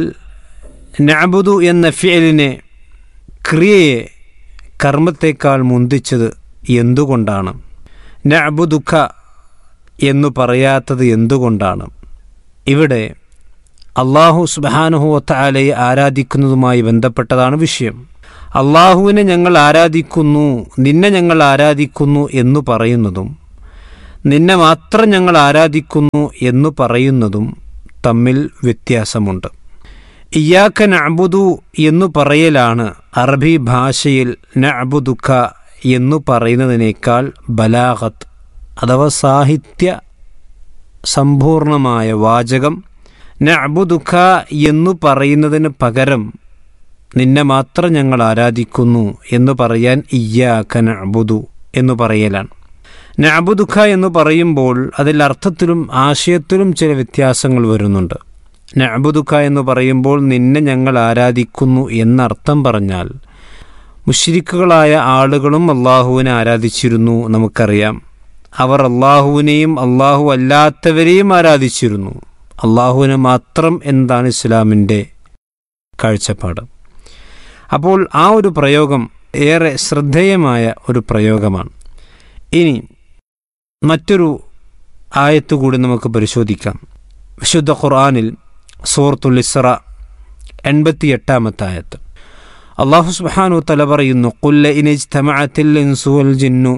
നഅ്ബുദു എന്ന ഫിഅലിനെ ക്രിയയെ കർമ്മത്തേക്കാൾ മുന്തിച്ചത് എന്തുകൊണ്ടാണ് നഅ്ബുദുഖ എന്നു പറയാത്തത് എന്തുകൊണ്ടാണ് ഇവിടെ അള്ളാഹു സുബാനുഹുവത്താലയെ ആരാധിക്കുന്നതുമായി ബന്ധപ്പെട്ടതാണ് വിഷയം അള്ളാഹുവിനെ ഞങ്ങൾ ആരാധിക്കുന്നു നിന്നെ ഞങ്ങൾ ആരാധിക്കുന്നു എന്ന് പറയുന്നതും നിന്നെ മാത്രം ഞങ്ങൾ ആരാധിക്കുന്നു എന്ന് പറയുന്നതും തമ്മിൽ വ്യത്യാസമുണ്ട് ഇയാക്ക നഅബുദു എന്നു പറയലാണ് അറബി ഭാഷയിൽ നഅബുദുക്ക എന്നു പറയുന്നതിനേക്കാൾ ബലാഗത്ത് അഥവാ സാഹിത്യ സമ്പൂർണമായ വാചകം നഅബുദുക്ക എന്നു പറയുന്നതിന് പകരം നിന്നെ മാത്രം ഞങ്ങൾ ആരാധിക്കുന്നു എന്ന് പറയാൻ ഇയ്യാക്ക നഅബുദു എന്ന് പറയലാണ് നഅബുദുക്ക എന്ന് പറയുമ്പോൾ അതിൽ അർത്ഥത്തിലും ആശയത്തിലും ചില വ്യത്യാസങ്ങൾ വരുന്നുണ്ട് നഅബുദുക്ക എന്ന് പറയുമ്പോൾ നിന്നെ ഞങ്ങൾ ആരാധിക്കുന്നു എന്നർത്ഥം പറഞ്ഞാൽ മുഷിരിക്കുകളായ ആളുകളും അള്ളാഹുവിനെ ആരാധിച്ചിരുന്നു നമുക്കറിയാം അവർ അള്ളാഹുവിനെയും അള്ളാഹു അല്ലാത്തവരെയും ആരാധിച്ചിരുന്നു അള്ളാഹുവിനെ മാത്രം എന്താണ് ഇസ്ലാമിൻ്റെ കാഴ്ചപ്പാട് അപ്പോൾ ആ ഒരു പ്രയോഗം ഏറെ ശ്രദ്ധേയമായ ഒരു പ്രയോഗമാണ് ഇനി മറ്റൊരു ആയത്ത് കൂടി നമുക്ക് പരിശോധിക്കാം വിശുദ്ധ ഖുർആാനിൽ സൂറത്തുൽ ഇസ്ര എൺപത്തിയെട്ടാമത്തെ ആയത്ത് അള്ളാഹു സുബ്ഹാനു തല പറയുന്നു കുല്ല ഇനിജ്തമഅത്തിൽ ഇൻസു വൽ ജിന്നു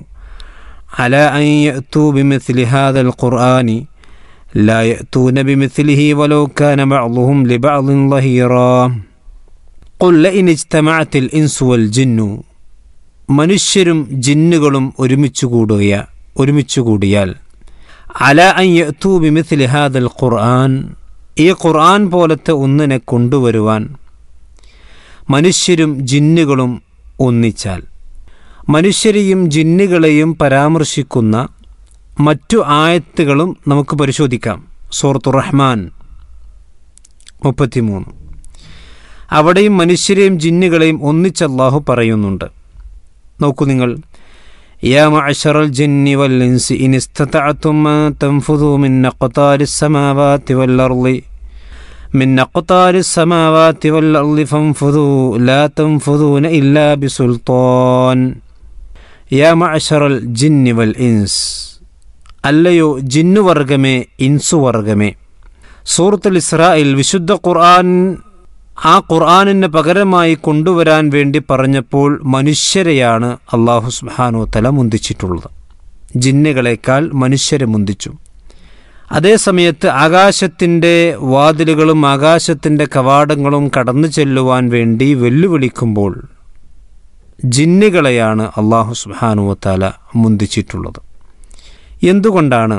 അല അൻ യഅ്തു ബിമിസ്ലി ഹാദൽ ഖുർആനി لا يأتون بمثله ولو كان بعضهم لبعض ظهيرا قل لئن اجتمعت الإنس والجن മനുഷ്യരും ജിന്നുകളും ഒരുമിച്ച് കൂടുക ഒരുമിച്ച് കൂടിയാൽ അല അൻ യഅ്തു ബിമിസ്ലി ഹാദൽ ഖുർആൻ ഈ ഖുർആൻ പോലത്തെ ഒന്നിനെ കൊണ്ടുവരുവാൻ മനുഷ്യരും ജിന്നുകളും ഒന്നിച്ചാൽ മനുഷ്യരെയും ജിന്നുകളെയും പരാമർശിക്കുന്ന മറ്റു ആയത്തുകളും നമുക്ക് പരിശോധിക്കാം സൂറത്തു റഹ്മാൻ മുപ്പത്തിമൂന്ന് അവിടെയും മനുഷ്യരെയും ജിന്നുകളെയും ഒന്നിച്ച് അള്ളാഹു പറയുന്നുണ്ട് നോക്കൂ നിങ്ങൾ يا معشر الجن والإنس إن استطعتم أن تنفذوا من أقطار السماوات والأرض من أقطار السماوات والأرض فانفذوا لا تنفذون إلا بسلطان يا معشر الجن والإنس അല്ലയോ ജിന്നു വർഗമേ ഇൻസു വർഗമേ സൂറത്തുൽ ഇസ്രായിൽ വിശുദ്ധ ഖുർആൻ ആ ഖുർആാനിന് പകരമായി കൊണ്ടുവരാൻ വേണ്ടി പറഞ്ഞപ്പോൾ മനുഷ്യരെയാണ് അള്ളാഹു സുബ്ഹാനു തല മുന്തിച്ചിട്ടുള്ളത് ജിന്നുകളെക്കാൾ മനുഷ്യരെ മുന്തിച്ചു അതേസമയത്ത് ആകാശത്തിൻ്റെ വാതിലുകളും ആകാശത്തിൻ്റെ കവാടങ്ങളും കടന്നു ചെല്ലുവാൻ വേണ്ടി വെല്ലുവിളിക്കുമ്പോൾ ജിന്നുകളെയാണ് അള്ളാഹു സുബ്ഹാനു തല മുന്തിച്ചിട്ടുള്ളത് എന്തുകൊണ്ടാണ്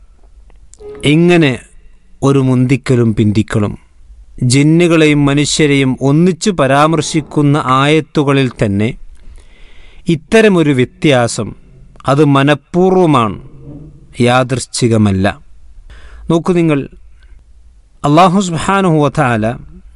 ഇങ്ങനെ ഒരു മുന്തിക്കലും പിന്തിക്കലും ജിന്നുകളെയും മനുഷ്യരെയും ഒന്നിച്ചു പരാമർശിക്കുന്ന ആയത്തുകളിൽ തന്നെ ഇത്തരമൊരു വ്യത്യാസം അത് മനഃപൂർവമാണ് യാദൃശ്ചികമല്ല നോക്കൂ നിങ്ങൾ അള്ളാഹു സുബാനുഹുവല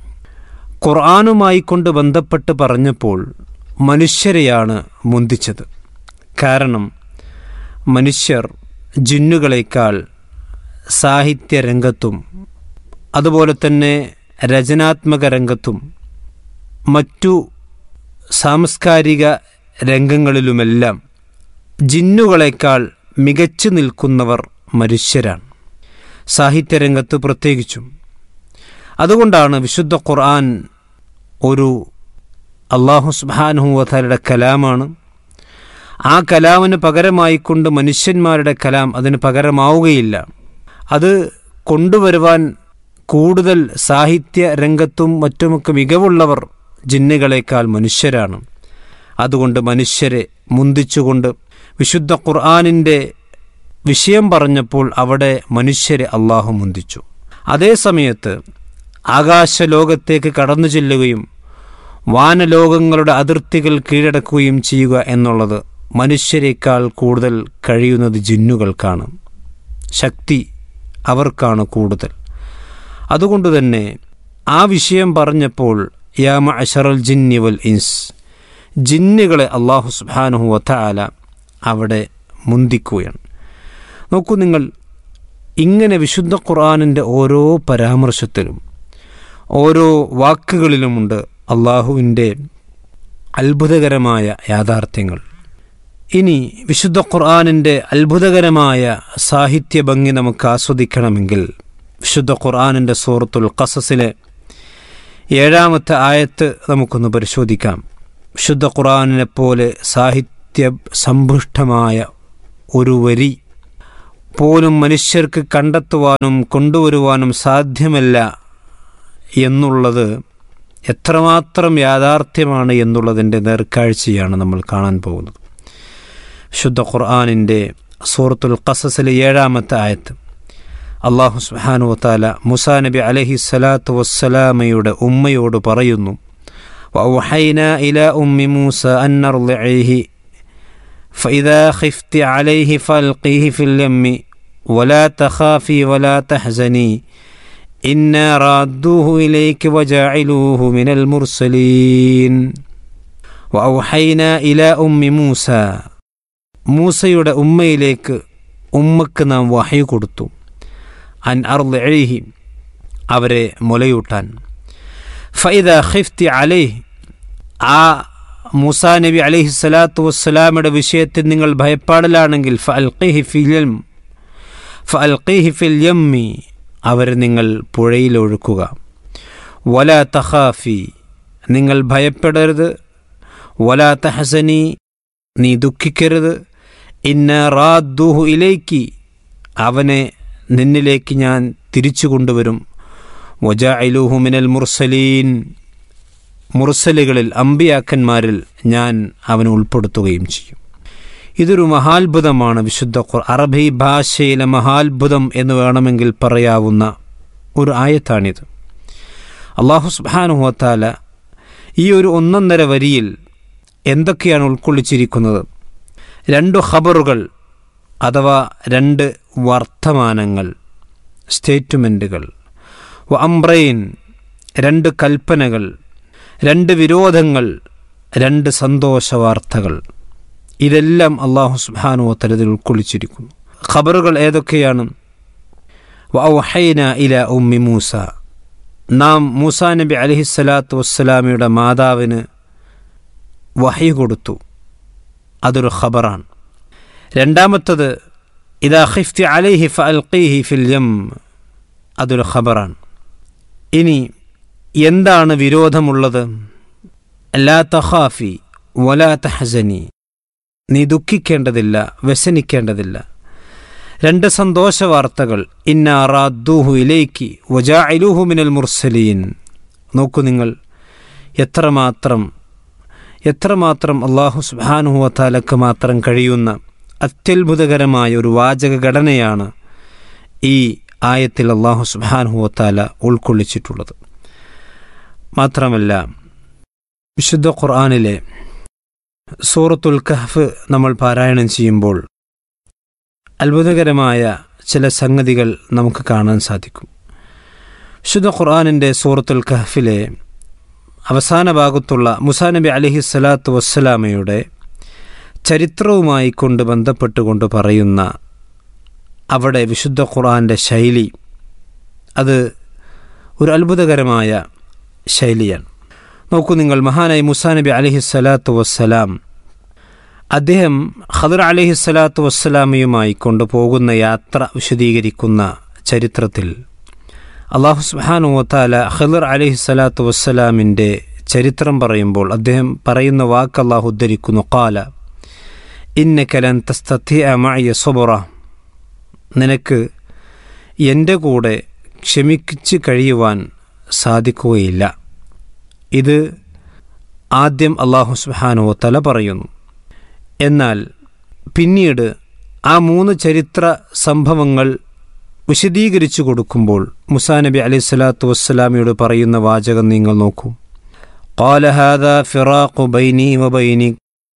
ഖുർആാനുമായി കൊണ്ട് ബന്ധപ്പെട്ട് പറഞ്ഞപ്പോൾ മനുഷ്യരെയാണ് മുന്തിച്ചത് കാരണം മനുഷ്യർ ജിന്നുകളേക്കാൾ സാഹിത്യരംഗത്തും അതുപോലെ തന്നെ രചനാത്മക രംഗത്തും മറ്റു സാംസ്കാരിക രംഗങ്ങളിലുമെല്ലാം ജിന്നുകളേക്കാൾ മികച്ചു നിൽക്കുന്നവർ മനുഷ്യരാണ് സാഹിത്യരംഗത്ത് പ്രത്യേകിച്ചും അതുകൊണ്ടാണ് വിശുദ്ധ ഖുർആൻ ഒരു അള്ളാഹു സുബാനുഹുവലയുടെ കലാമാണ് ആ കലാമിന് പകരമായിക്കൊണ്ട് മനുഷ്യന്മാരുടെ കലാം അതിന് പകരമാവുകയില്ല അത് കൊണ്ടുവരുവാൻ കൂടുതൽ സാഹിത്യ രംഗത്തും മറ്റുമൊക്കെ മികവുള്ളവർ ജിന്നുകളേക്കാൾ മനുഷ്യരാണ് അതുകൊണ്ട് മനുഷ്യരെ മുന്തിച്ചുകൊണ്ട് വിശുദ്ധ ഖുർആാനിൻ്റെ വിഷയം പറഞ്ഞപ്പോൾ അവിടെ മനുഷ്യരെ അള്ളാഹു മുന്തിച്ചു അതേസമയത്ത് ആകാശലോകത്തേക്ക് കടന്നു ചെല്ലുകയും വാനലോകങ്ങളുടെ അതിർത്തികൾ കീഴടക്കുകയും ചെയ്യുക എന്നുള്ളത് മനുഷ്യരെക്കാൾ കൂടുതൽ കഴിയുന്നത് ജിന്നുകൾക്കാണ് ശക്തി അവർക്കാണ് കൂടുതൽ അതുകൊണ്ട് തന്നെ ആ വിഷയം പറഞ്ഞപ്പോൾ യാമ അഷറൽ ജിന്നി വൽ ഇൻസ് ജിന്നുകളെ അള്ളാഹു സുബാനുഹു വത്താല അവിടെ മുന്തിക്കുകയാണ് നോക്കൂ നിങ്ങൾ ഇങ്ങനെ വിശുദ്ധ ഖുർആാനിൻ്റെ ഓരോ പരാമർശത്തിലും ഓരോ വാക്കുകളിലുമുണ്ട് അള്ളാഹുവിൻ്റെ അത്ഭുതകരമായ യാഥാർത്ഥ്യങ്ങൾ ഇനി വിശുദ്ധ ഖുർആാനിൻ്റെ അത്ഭുതകരമായ സാഹിത്യ ഭംഗി നമുക്ക് ആസ്വദിക്കണമെങ്കിൽ വിശുദ്ധ ഖുർആാനിൻ്റെ സൂറത്തുൽ ഖസസിലെ ഏഴാമത്തെ ആയത്ത് നമുക്കൊന്ന് പരിശോധിക്കാം വിശുദ്ധ ഖുർആാനിനെ പോലെ സാഹിത്യ സമ്പുഷ്ടമായ ഒരു വരി പോലും മനുഷ്യർക്ക് കണ്ടെത്തുവാനും കൊണ്ടുവരുവാനും സാധ്യമല്ല എന്നുള്ളത് എത്രമാത്രം യാഥാർത്ഥ്യമാണ് എന്നുള്ളതിൻ്റെ നേർക്കാഴ്ചയാണ് നമ്മൾ കാണാൻ പോകുന്നത് ശുദ്ധ ഖുർആാനിൻ്റെ സൂറത്തുൽ ഖസസിലെ ഏഴാമത്തെ ആയത്ത് അള്ളാഹു സുബ്ഹാനഹു വതാല മുസാ നബി അലഹി സ്വലാത്തു വസ്സലാമയുടെ ഉമ്മയോട് പറയുന്നു وأوحينا إلى أم موسى أن أرضعيه فإذا خفت عليه فألقيه في اليم ولا تخافي ولا تحزني إنا رادوه إليك وجاعلوه من المرسلين وأوحينا إلى أم موسى മൂസയുടെ ഉമ്മയിലേക്ക് ഉമ്മക്ക് നാം വഹി കൊടുത്തു അൻ അർലിഹി അവരെ മുലയൂട്ടാൻ ഫൈദ ഖിഫ്തി അലൈഹ് ആ മൂസാ നബി അലൈഹി സ്വലാത്തു വസ്സലാമയുടെ വിഷയത്തിൽ നിങ്ങൾ ഭയപ്പാടിലാണെങ്കിൽ ഫ അൽഖിഹി ഫിൽ ഫ അൽഖിഹി ഫിൽ യമ്മി അവരെ നിങ്ങൾ പുഴയിൽ ഒഴുക്കുക വല തഹാഫി നിങ്ങൾ ഭയപ്പെടരുത് വല തഹസനി നീ ദുഃഖിക്കരുത് ഇന്ന റാദ്ദുഹു ഇലേക്ക് അവനെ നിന്നിലേക്ക് ഞാൻ തിരിച്ചു കൊണ്ടുവരും വജാഇലുഹു മിനൽ മുർസലീൻ മുർസലുകളിൽ അമ്പിയാക്കന്മാരിൽ ഞാൻ അവനെ ഉൾപ്പെടുത്തുകയും ചെയ്യും ഇതൊരു മഹാത്ഭുതമാണ് വിശുദ്ധ ഖുർ അറബി ഭാഷയിലെ മഹാത്ഭുതം എന്ന് വേണമെങ്കിൽ പറയാവുന്ന ഒരു ആയത്താണിത് അള്ളാഹു സുബാനുഹത്താല ഈ ഒരു ഒന്നൊന്നര വരിയിൽ എന്തൊക്കെയാണ് ഉൾക്കൊള്ളിച്ചിരിക്കുന്നത് രണ്ടു ഖബറുകൾ അഥവാ രണ്ട് വർത്തമാനങ്ങൾ സ്റ്റേറ്റ്മെൻറ്റുകൾ അംബ്രൈൻ രണ്ട് കൽപ്പനകൾ രണ്ട് വിരോധങ്ങൾ രണ്ട് സന്തോഷ വാർത്തകൾ ഇതെല്ലാം അള്ളാഹു സുബാനു തലതിൽ ഉൾക്കൊള്ളിച്ചിരിക്കുന്നു ഖബറുകൾ ഏതൊക്കെയാണ് വഹൈന ഇല ഉമ്മി മൂസ നാം മൂസാ നബി അലഹിസ്സലാത്തു വസ്സലാമിയുടെ മാതാവിന് വഹി കൊടുത്തു അതൊരു ഖബറാണ് രണ്ടാമത്തത് ഇതാ ഖിഫ്തി അലൈഹി ഫ അൽഖീഹി ഫിൽ യം അതൊരു ഖബറാണ് ഇനി എന്താണ് വിരോധമുള്ളത് ലാ തഖാഫി വലാ തഹസനി നീ ദുഃഖിക്കേണ്ടതില്ല വ്യസനിക്കേണ്ടതില്ല രണ്ട് സന്തോഷ വാർത്തകൾ ഇന്നാറാദ്ദൂഹു ഇലേക്ക് വജാഇലൂഹു മിനൽ മുർസലീൻ നോക്കൂ നിങ്ങൾ എത്രമാത്രം എത്രമാത്രം അള്ളാഹു സുബാനുഹുവത്താലക്ക് മാത്രം കഴിയുന്ന അത്യത്ഭുതകരമായ ഒരു വാചക ഘടനയാണ് ഈ ആയത്തിൽ അള്ളാഹു സുബാനുഹുവത്താല ഉൾക്കൊള്ളിച്ചിട്ടുള്ളത് മാത്രമല്ല വിശുദ്ധ ഖുർആാനിലെ സൂറത്തുൽ കഹഫ് നമ്മൾ പാരായണം ചെയ്യുമ്പോൾ അത്ഭുതകരമായ ചില സംഗതികൾ നമുക്ക് കാണാൻ സാധിക്കും വിശുദ്ധ ഖുർആാനിൻ്റെ സൂറത്തുൽ കഹഫിലെ അവസാന ഭാഗത്തുള്ള മുസാ നബി അലഹി സ്വലാത്തു വസ്സലാമയുടെ ചരിത്രവുമായി കൊണ്ട് ബന്ധപ്പെട്ടുകൊണ്ട് പറയുന്ന അവിടെ വിശുദ്ധ ഖുർആൻ്റെ ശൈലി അത് ഒരു അത്ഭുതകരമായ ശൈലിയാണ് നോക്കൂ നിങ്ങൾ മഹാനായി മുസാ നബി അലഹി സ്വലാത്തു വസ്സലാം അദ്ദേഹം ഖദർ അലഹി സ്വലാത്തു വസ്സലാമയുമായി കൊണ്ടുപോകുന്ന യാത്ര വിശദീകരിക്കുന്ന ചരിത്രത്തിൽ അള്ളാഹു സുബാനു വത്താല ഖദർ അലഹി സ്വലാത്തു വസ്സലാമിൻ്റെ ചരിത്രം പറയുമ്പോൾ അദ്ദേഹം പറയുന്ന വാക്ക് അള്ളാഹു ഉദ്ധരിക്കുന്നു കാല ഇന്നക്കലൻ തസ്തഥിയ മഅയ സൊബറ നിനക്ക് എൻ്റെ കൂടെ ക്ഷമിച്ച് കഴിയുവാൻ സാധിക്കുകയില്ല ഇത് ആദ്യം അള്ളാഹു സുബാനു തല പറയുന്നു എന്നാൽ പിന്നീട് ആ മൂന്ന് ചരിത്ര സംഭവങ്ങൾ വിശദീകരിച്ചു കൊടുക്കുമ്പോൾ മുസാ നബി അലൈഹി സ്വലാത്തു വസ്സലാമിയോട് പറയുന്ന വാചകം നിങ്ങൾ നോക്കൂ قال هذا فراق بيني وبينك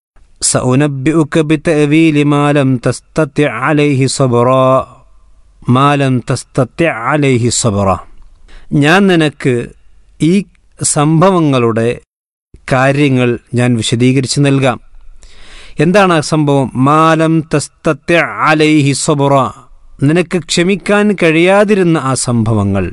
سأنبئك بتأويل ما لم تستطع عليه صبرا ما لم تستطع عليه صبرا ഞാൻ നിനക്ക് ഈ സംഭവങ്ങളുടെ കാര്യങ്ങൾ ഞാൻ വിശദീകരിച്ച് നൽകാം എന്താണ് ആ സംഭവം മാലം തസ്തത്തെ അലൈഹി സബുറ നിനക്ക് ക്ഷമിക്കാൻ കഴിയാതിരുന്ന ആ സംഭവങ്ങൾ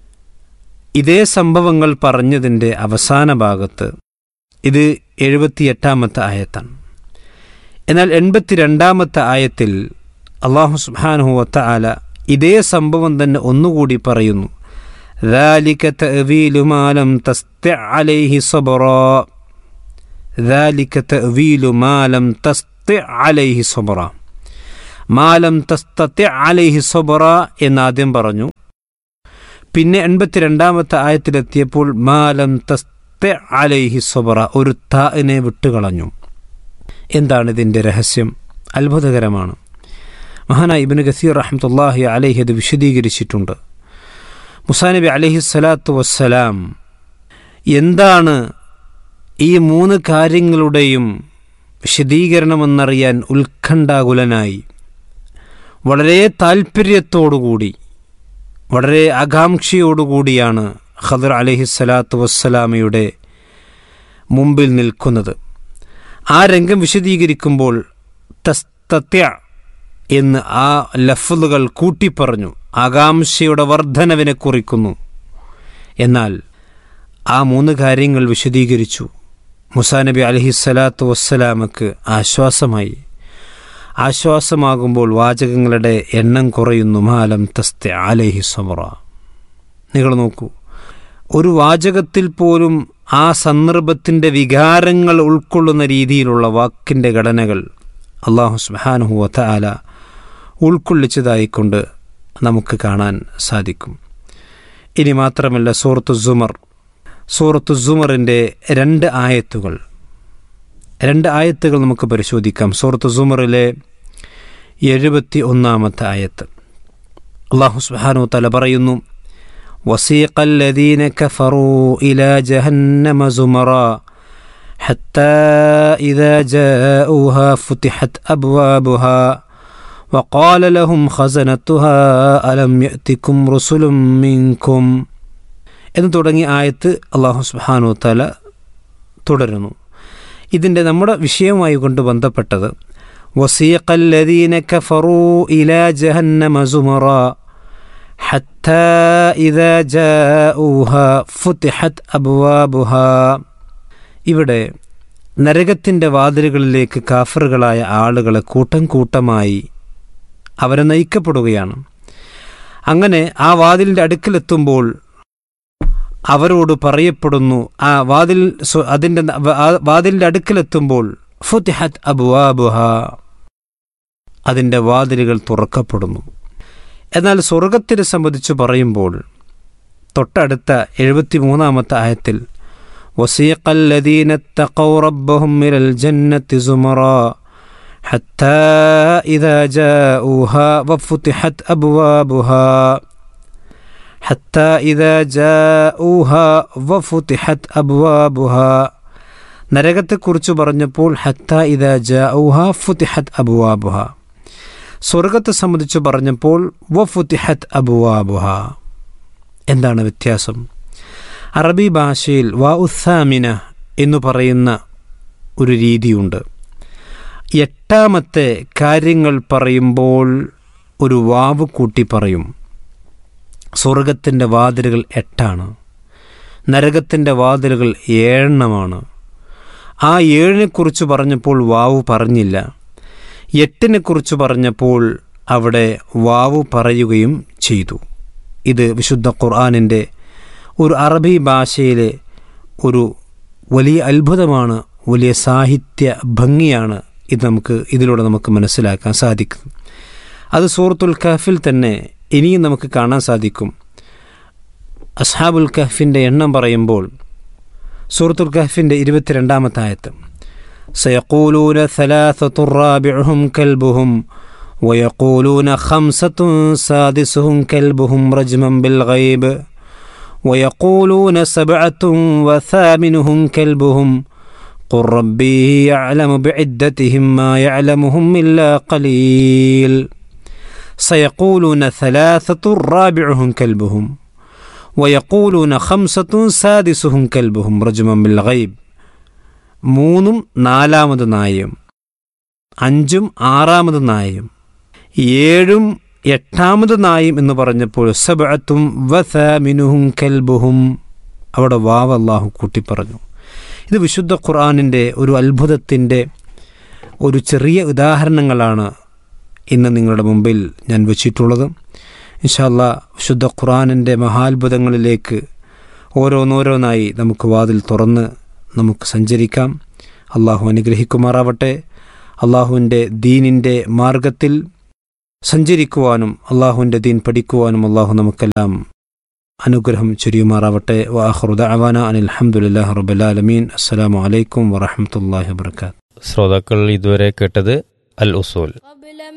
ഇതേ സംഭവങ്ങൾ പറഞ്ഞതിൻ്റെ അവസാന ഭാഗത്ത് ഇത് എഴുപത്തിയെട്ടാമത്തെ ആയത്താണ് എന്നാൽ എൺപത്തിരണ്ടാമത്തെ ആയത്തിൽ അള്ളാഹു സുബാനുഹുവത്ത ആല ഇതേ സംഭവം തന്നെ ഒന്നുകൂടി പറയുന്നു ذلك تأويل ما لم تستع عليه صبرا ذلك تأويل ما لم تستع عليه صبرا ما لم تستطع عليه صبرا എന്ന് ആദ്യം പറഞ്ഞു പിന്നെ എൺപത്തിരണ്ടാമത്തെ ആയത്തിലെത്തിയപ്പോൾ മാലം തസ്തെ അലൈഹി സൊബറ ഒരു താഇനെ വിട്ടുകളഞ്ഞു എന്താണ് ഇതിൻ്റെ രഹസ്യം അത്ഭുതകരമാണ് മഹാനായ ഇബിന് ഗസീർ റഹ്മത്തുല്ലാഹി അലൈഹി അത് വിശദീകരിച്ചിട്ടുണ്ട് മുസാനബി അലൈഹി സ്വലാത്തു വസ്സലാം എന്താണ് ഈ മൂന്ന് കാര്യങ്ങളുടെയും വിശദീകരണമെന്നറിയാൻ ഉത്കണ്ഠാകുലനായി വളരെ താൽപ്പര്യത്തോടുകൂടി വളരെ ആകാംക്ഷയോടുകൂടിയാണ് ഖദർ അലഹി സ്വലാത്തു വസ്സലാമയുടെ മുമ്പിൽ നിൽക്കുന്നത് ആ രംഗം വിശദീകരിക്കുമ്പോൾ തസ്തത്യ എന്ന് ആ ലഫ്ലുകൾ കൂട്ടിപ്പറഞ്ഞു ആകാംക്ഷയുടെ വർധനവിനെ കുറിക്കുന്നു എന്നാൽ ആ മൂന്ന് കാര്യങ്ങൾ വിശദീകരിച്ചു മുസാനബി അലഹി സ്വലാത്തു വസ്സലാമക്ക് ആശ്വാസമായി ആശ്വാസമാകുമ്പോൾ വാചകങ്ങളുടെ എണ്ണം കുറയുന്നു മാലം തസ്തെ അലഹി സമറ നിങ്ങൾ നോക്കൂ ഒരു വാചകത്തിൽ പോലും ആ സന്ദർഭത്തിൻ്റെ വികാരങ്ങൾ ഉൾക്കൊള്ളുന്ന രീതിയിലുള്ള വാക്കിൻ്റെ ഘടനകൾ അള്ളാഹു സുബാനുഹു വല ഉൾക്കൊള്ളിച്ചതായിക്കൊണ്ട് നമുക്ക് കാണാൻ സാധിക്കും ഇനി മാത്രമല്ല സൂറത്തു സുമർ സൂറത്തു സുമറിൻ്റെ രണ്ട് ആയത്തുകൾ രണ്ട് ആയത്തുകൾ നമുക്ക് പരിശോധിക്കാം സൂറത്ത് സുമറിലെ എഴുപത്തി ഒന്നാമത്തെ ആയത്ത് അള്ളാഹു സുബാനു തല പറയുന്നു وسيق الذين كفروا إلى جهنم زمرا حتى إذا جاءوها فتحت أبوابها وقال لهم خزنتها ألم يأتكم رسل منكم എന്ന് തുടങ്ങിയ ആയത്ത് അള്ളാഹു സുബാനു തല തുടരുന്നു ഇതിൻ്റെ നമ്മുടെ വിഷയവുമായി കൊണ്ട് ബന്ധപ്പെട്ടത് وسيق الذين كفروا إلى جهنم زمرا حتى إذا جاءوها فتحت أبوابها ഇവിടെ നരകത്തിൻ്റെ വാതിലുകളിലേക്ക് കാഫറുകളായ ആളുകളെ കൂട്ടം കൂട്ടമായി അവരെ നയിക്കപ്പെടുകയാണ് അങ്ങനെ ആ വാതിലിൻ്റെ അടുക്കിലെത്തുമ്പോൾ അവരോട് പറയപ്പെടുന്നു ആ വാതിൽ അതിൻ്റെ വാതിലിൻ്റെ അടുക്കിലെത്തുമ്പോൾ ഫുത്തിഹത്ത് അബുവാബുഹ അതിൻ്റെ വാതിലുകൾ തുറക്കപ്പെടുന്നു എന്നാൽ സ്വർഗത്തിനെ സംബന്ധിച്ച് പറയുമ്പോൾ തൊട്ടടുത്ത എഴുപത്തിമൂന്നാമത്തെ ആയത്തിൽ وسيق الذين اتقوا ربهم إلى الجنة زمرا حتى إذا جاءوها وفتحت أبوابها حتى إذا جاءوها وفتحت أبوابها നരകത്തെക്കുറിച്ച് പറഞ്ഞപ്പോൾ ഹത്ത ഇദ ജാഊഹ ഫുത്തിഹത്ത് അബുവാബുഹ സ്വർഗത്തെ സംബന്ധിച്ച് പറഞ്ഞപ്പോൾ വ ഫുത്തിഹത്ത് അബുവാബുഹ എന്താണ് വ്യത്യാസം അറബി ഭാഷയിൽ വ ഉസാമിന എന്ന് പറയുന്ന ഒരു രീതിയുണ്ട് എട്ടാമത്തെ കാര്യങ്ങൾ പറയുമ്പോൾ ഒരു വാവ് കൂട്ടി പറയും സ്വർഗത്തിൻ്റെ വാതിലുകൾ എട്ടാണ് നരകത്തിൻ്റെ വാതിലുകൾ ഏഴെണ്ണമാണ് ആ ഏഴിനെക്കുറിച്ച് പറഞ്ഞപ്പോൾ വാവ് പറഞ്ഞില്ല എട്ടിനെക്കുറിച്ച് പറഞ്ഞപ്പോൾ അവിടെ വാവ് പറയുകയും ചെയ്തു ഇത് വിശുദ്ധ ഖുർആാനിൻ്റെ ഒരു അറബി ഭാഷയിലെ ഒരു വലിയ അത്ഭുതമാണ് വലിയ സാഹിത്യ ഭംഗിയാണ് ഇത് നമുക്ക് ഇതിലൂടെ നമുക്ക് മനസ്സിലാക്കാൻ സാധിക്കും അത് സൂറത്തുൽ കഹഫിൽ തന്നെ ഇനിയും നമുക്ക് കാണാൻ സാധിക്കും അസ്ഹാബുൽ കഹഫിൻ്റെ എണ്ണം പറയുമ്പോൾ സൂറത്തുൽ കഹഫിൻ്റെ ഇരുപത്തിരണ്ടാമത്തെ ആയത്ത് سيقولون ثلاثة رابعهم كلبهم ويقولون خمسة سادسهم كلبهم رجما بالغيب ويقولون سبعة وثامنهم كلبهم قل ربي يعلم بعدتهم ما يعلمهم إلا قليل سيقولون ثلاثة رابعهم كلبهم ويقولون خمسة سادسهم كلبهم رجما بالغيب മൂന്നും നാലാമത് നായും അഞ്ചും ആറാമത് നായും ഏഴും എട്ടാമത് നായും എന്ന് പറഞ്ഞപ്പോൾ സബഅത്തും വസമിനുഹും കൽബുഹും അവിടെ വാവ് അള്ളാഹു കൂട്ടിപ്പറഞ്ഞു ഇത് വിശുദ്ധ ഖുർആാനിൻ്റെ ഒരു അത്ഭുതത്തിൻ്റെ ഒരു ചെറിയ ഉദാഹരണങ്ങളാണ് ഇന്ന് നിങ്ങളുടെ മുമ്പിൽ ഞാൻ വച്ചിട്ടുള്ളത് ഇൻഷാല്ല വിശുദ്ധ ഖുറാനിൻ്റെ മഹാത്ഭുതങ്ങളിലേക്ക് ഓരോന്നോരോന്നായി നമുക്ക് വാതിൽ തുറന്ന് നമുക്ക് സഞ്ചരിക്കാം അള്ളാഹു അനുഗ്രഹിക്കുമാറാവട്ടെ അള്ളാഹുവിൻ്റെ ദീനിൻ്റെ മാർഗത്തിൽ സഞ്ചരിക്കുവാനും അള്ളാഹുവിൻ്റെ ദീൻ പഠിക്കുവാനും അള്ളാഹു നമുക്കെല്ലാം അനുഗ്രഹം ചൊരിയുമാറാവട്ടെ വാഹുറുദ അവാന അനിൽ അഹമ്മദില്ലാ റബുലാലമീൻ അസ്സലാമു അലൈക്കും വറഹമത്തല്ലാഹി വാബർക്കാത്തു ശ്രോതാക്കൾ ഇതുവരെ കേട്ടത് അൽ ഉസൂൽ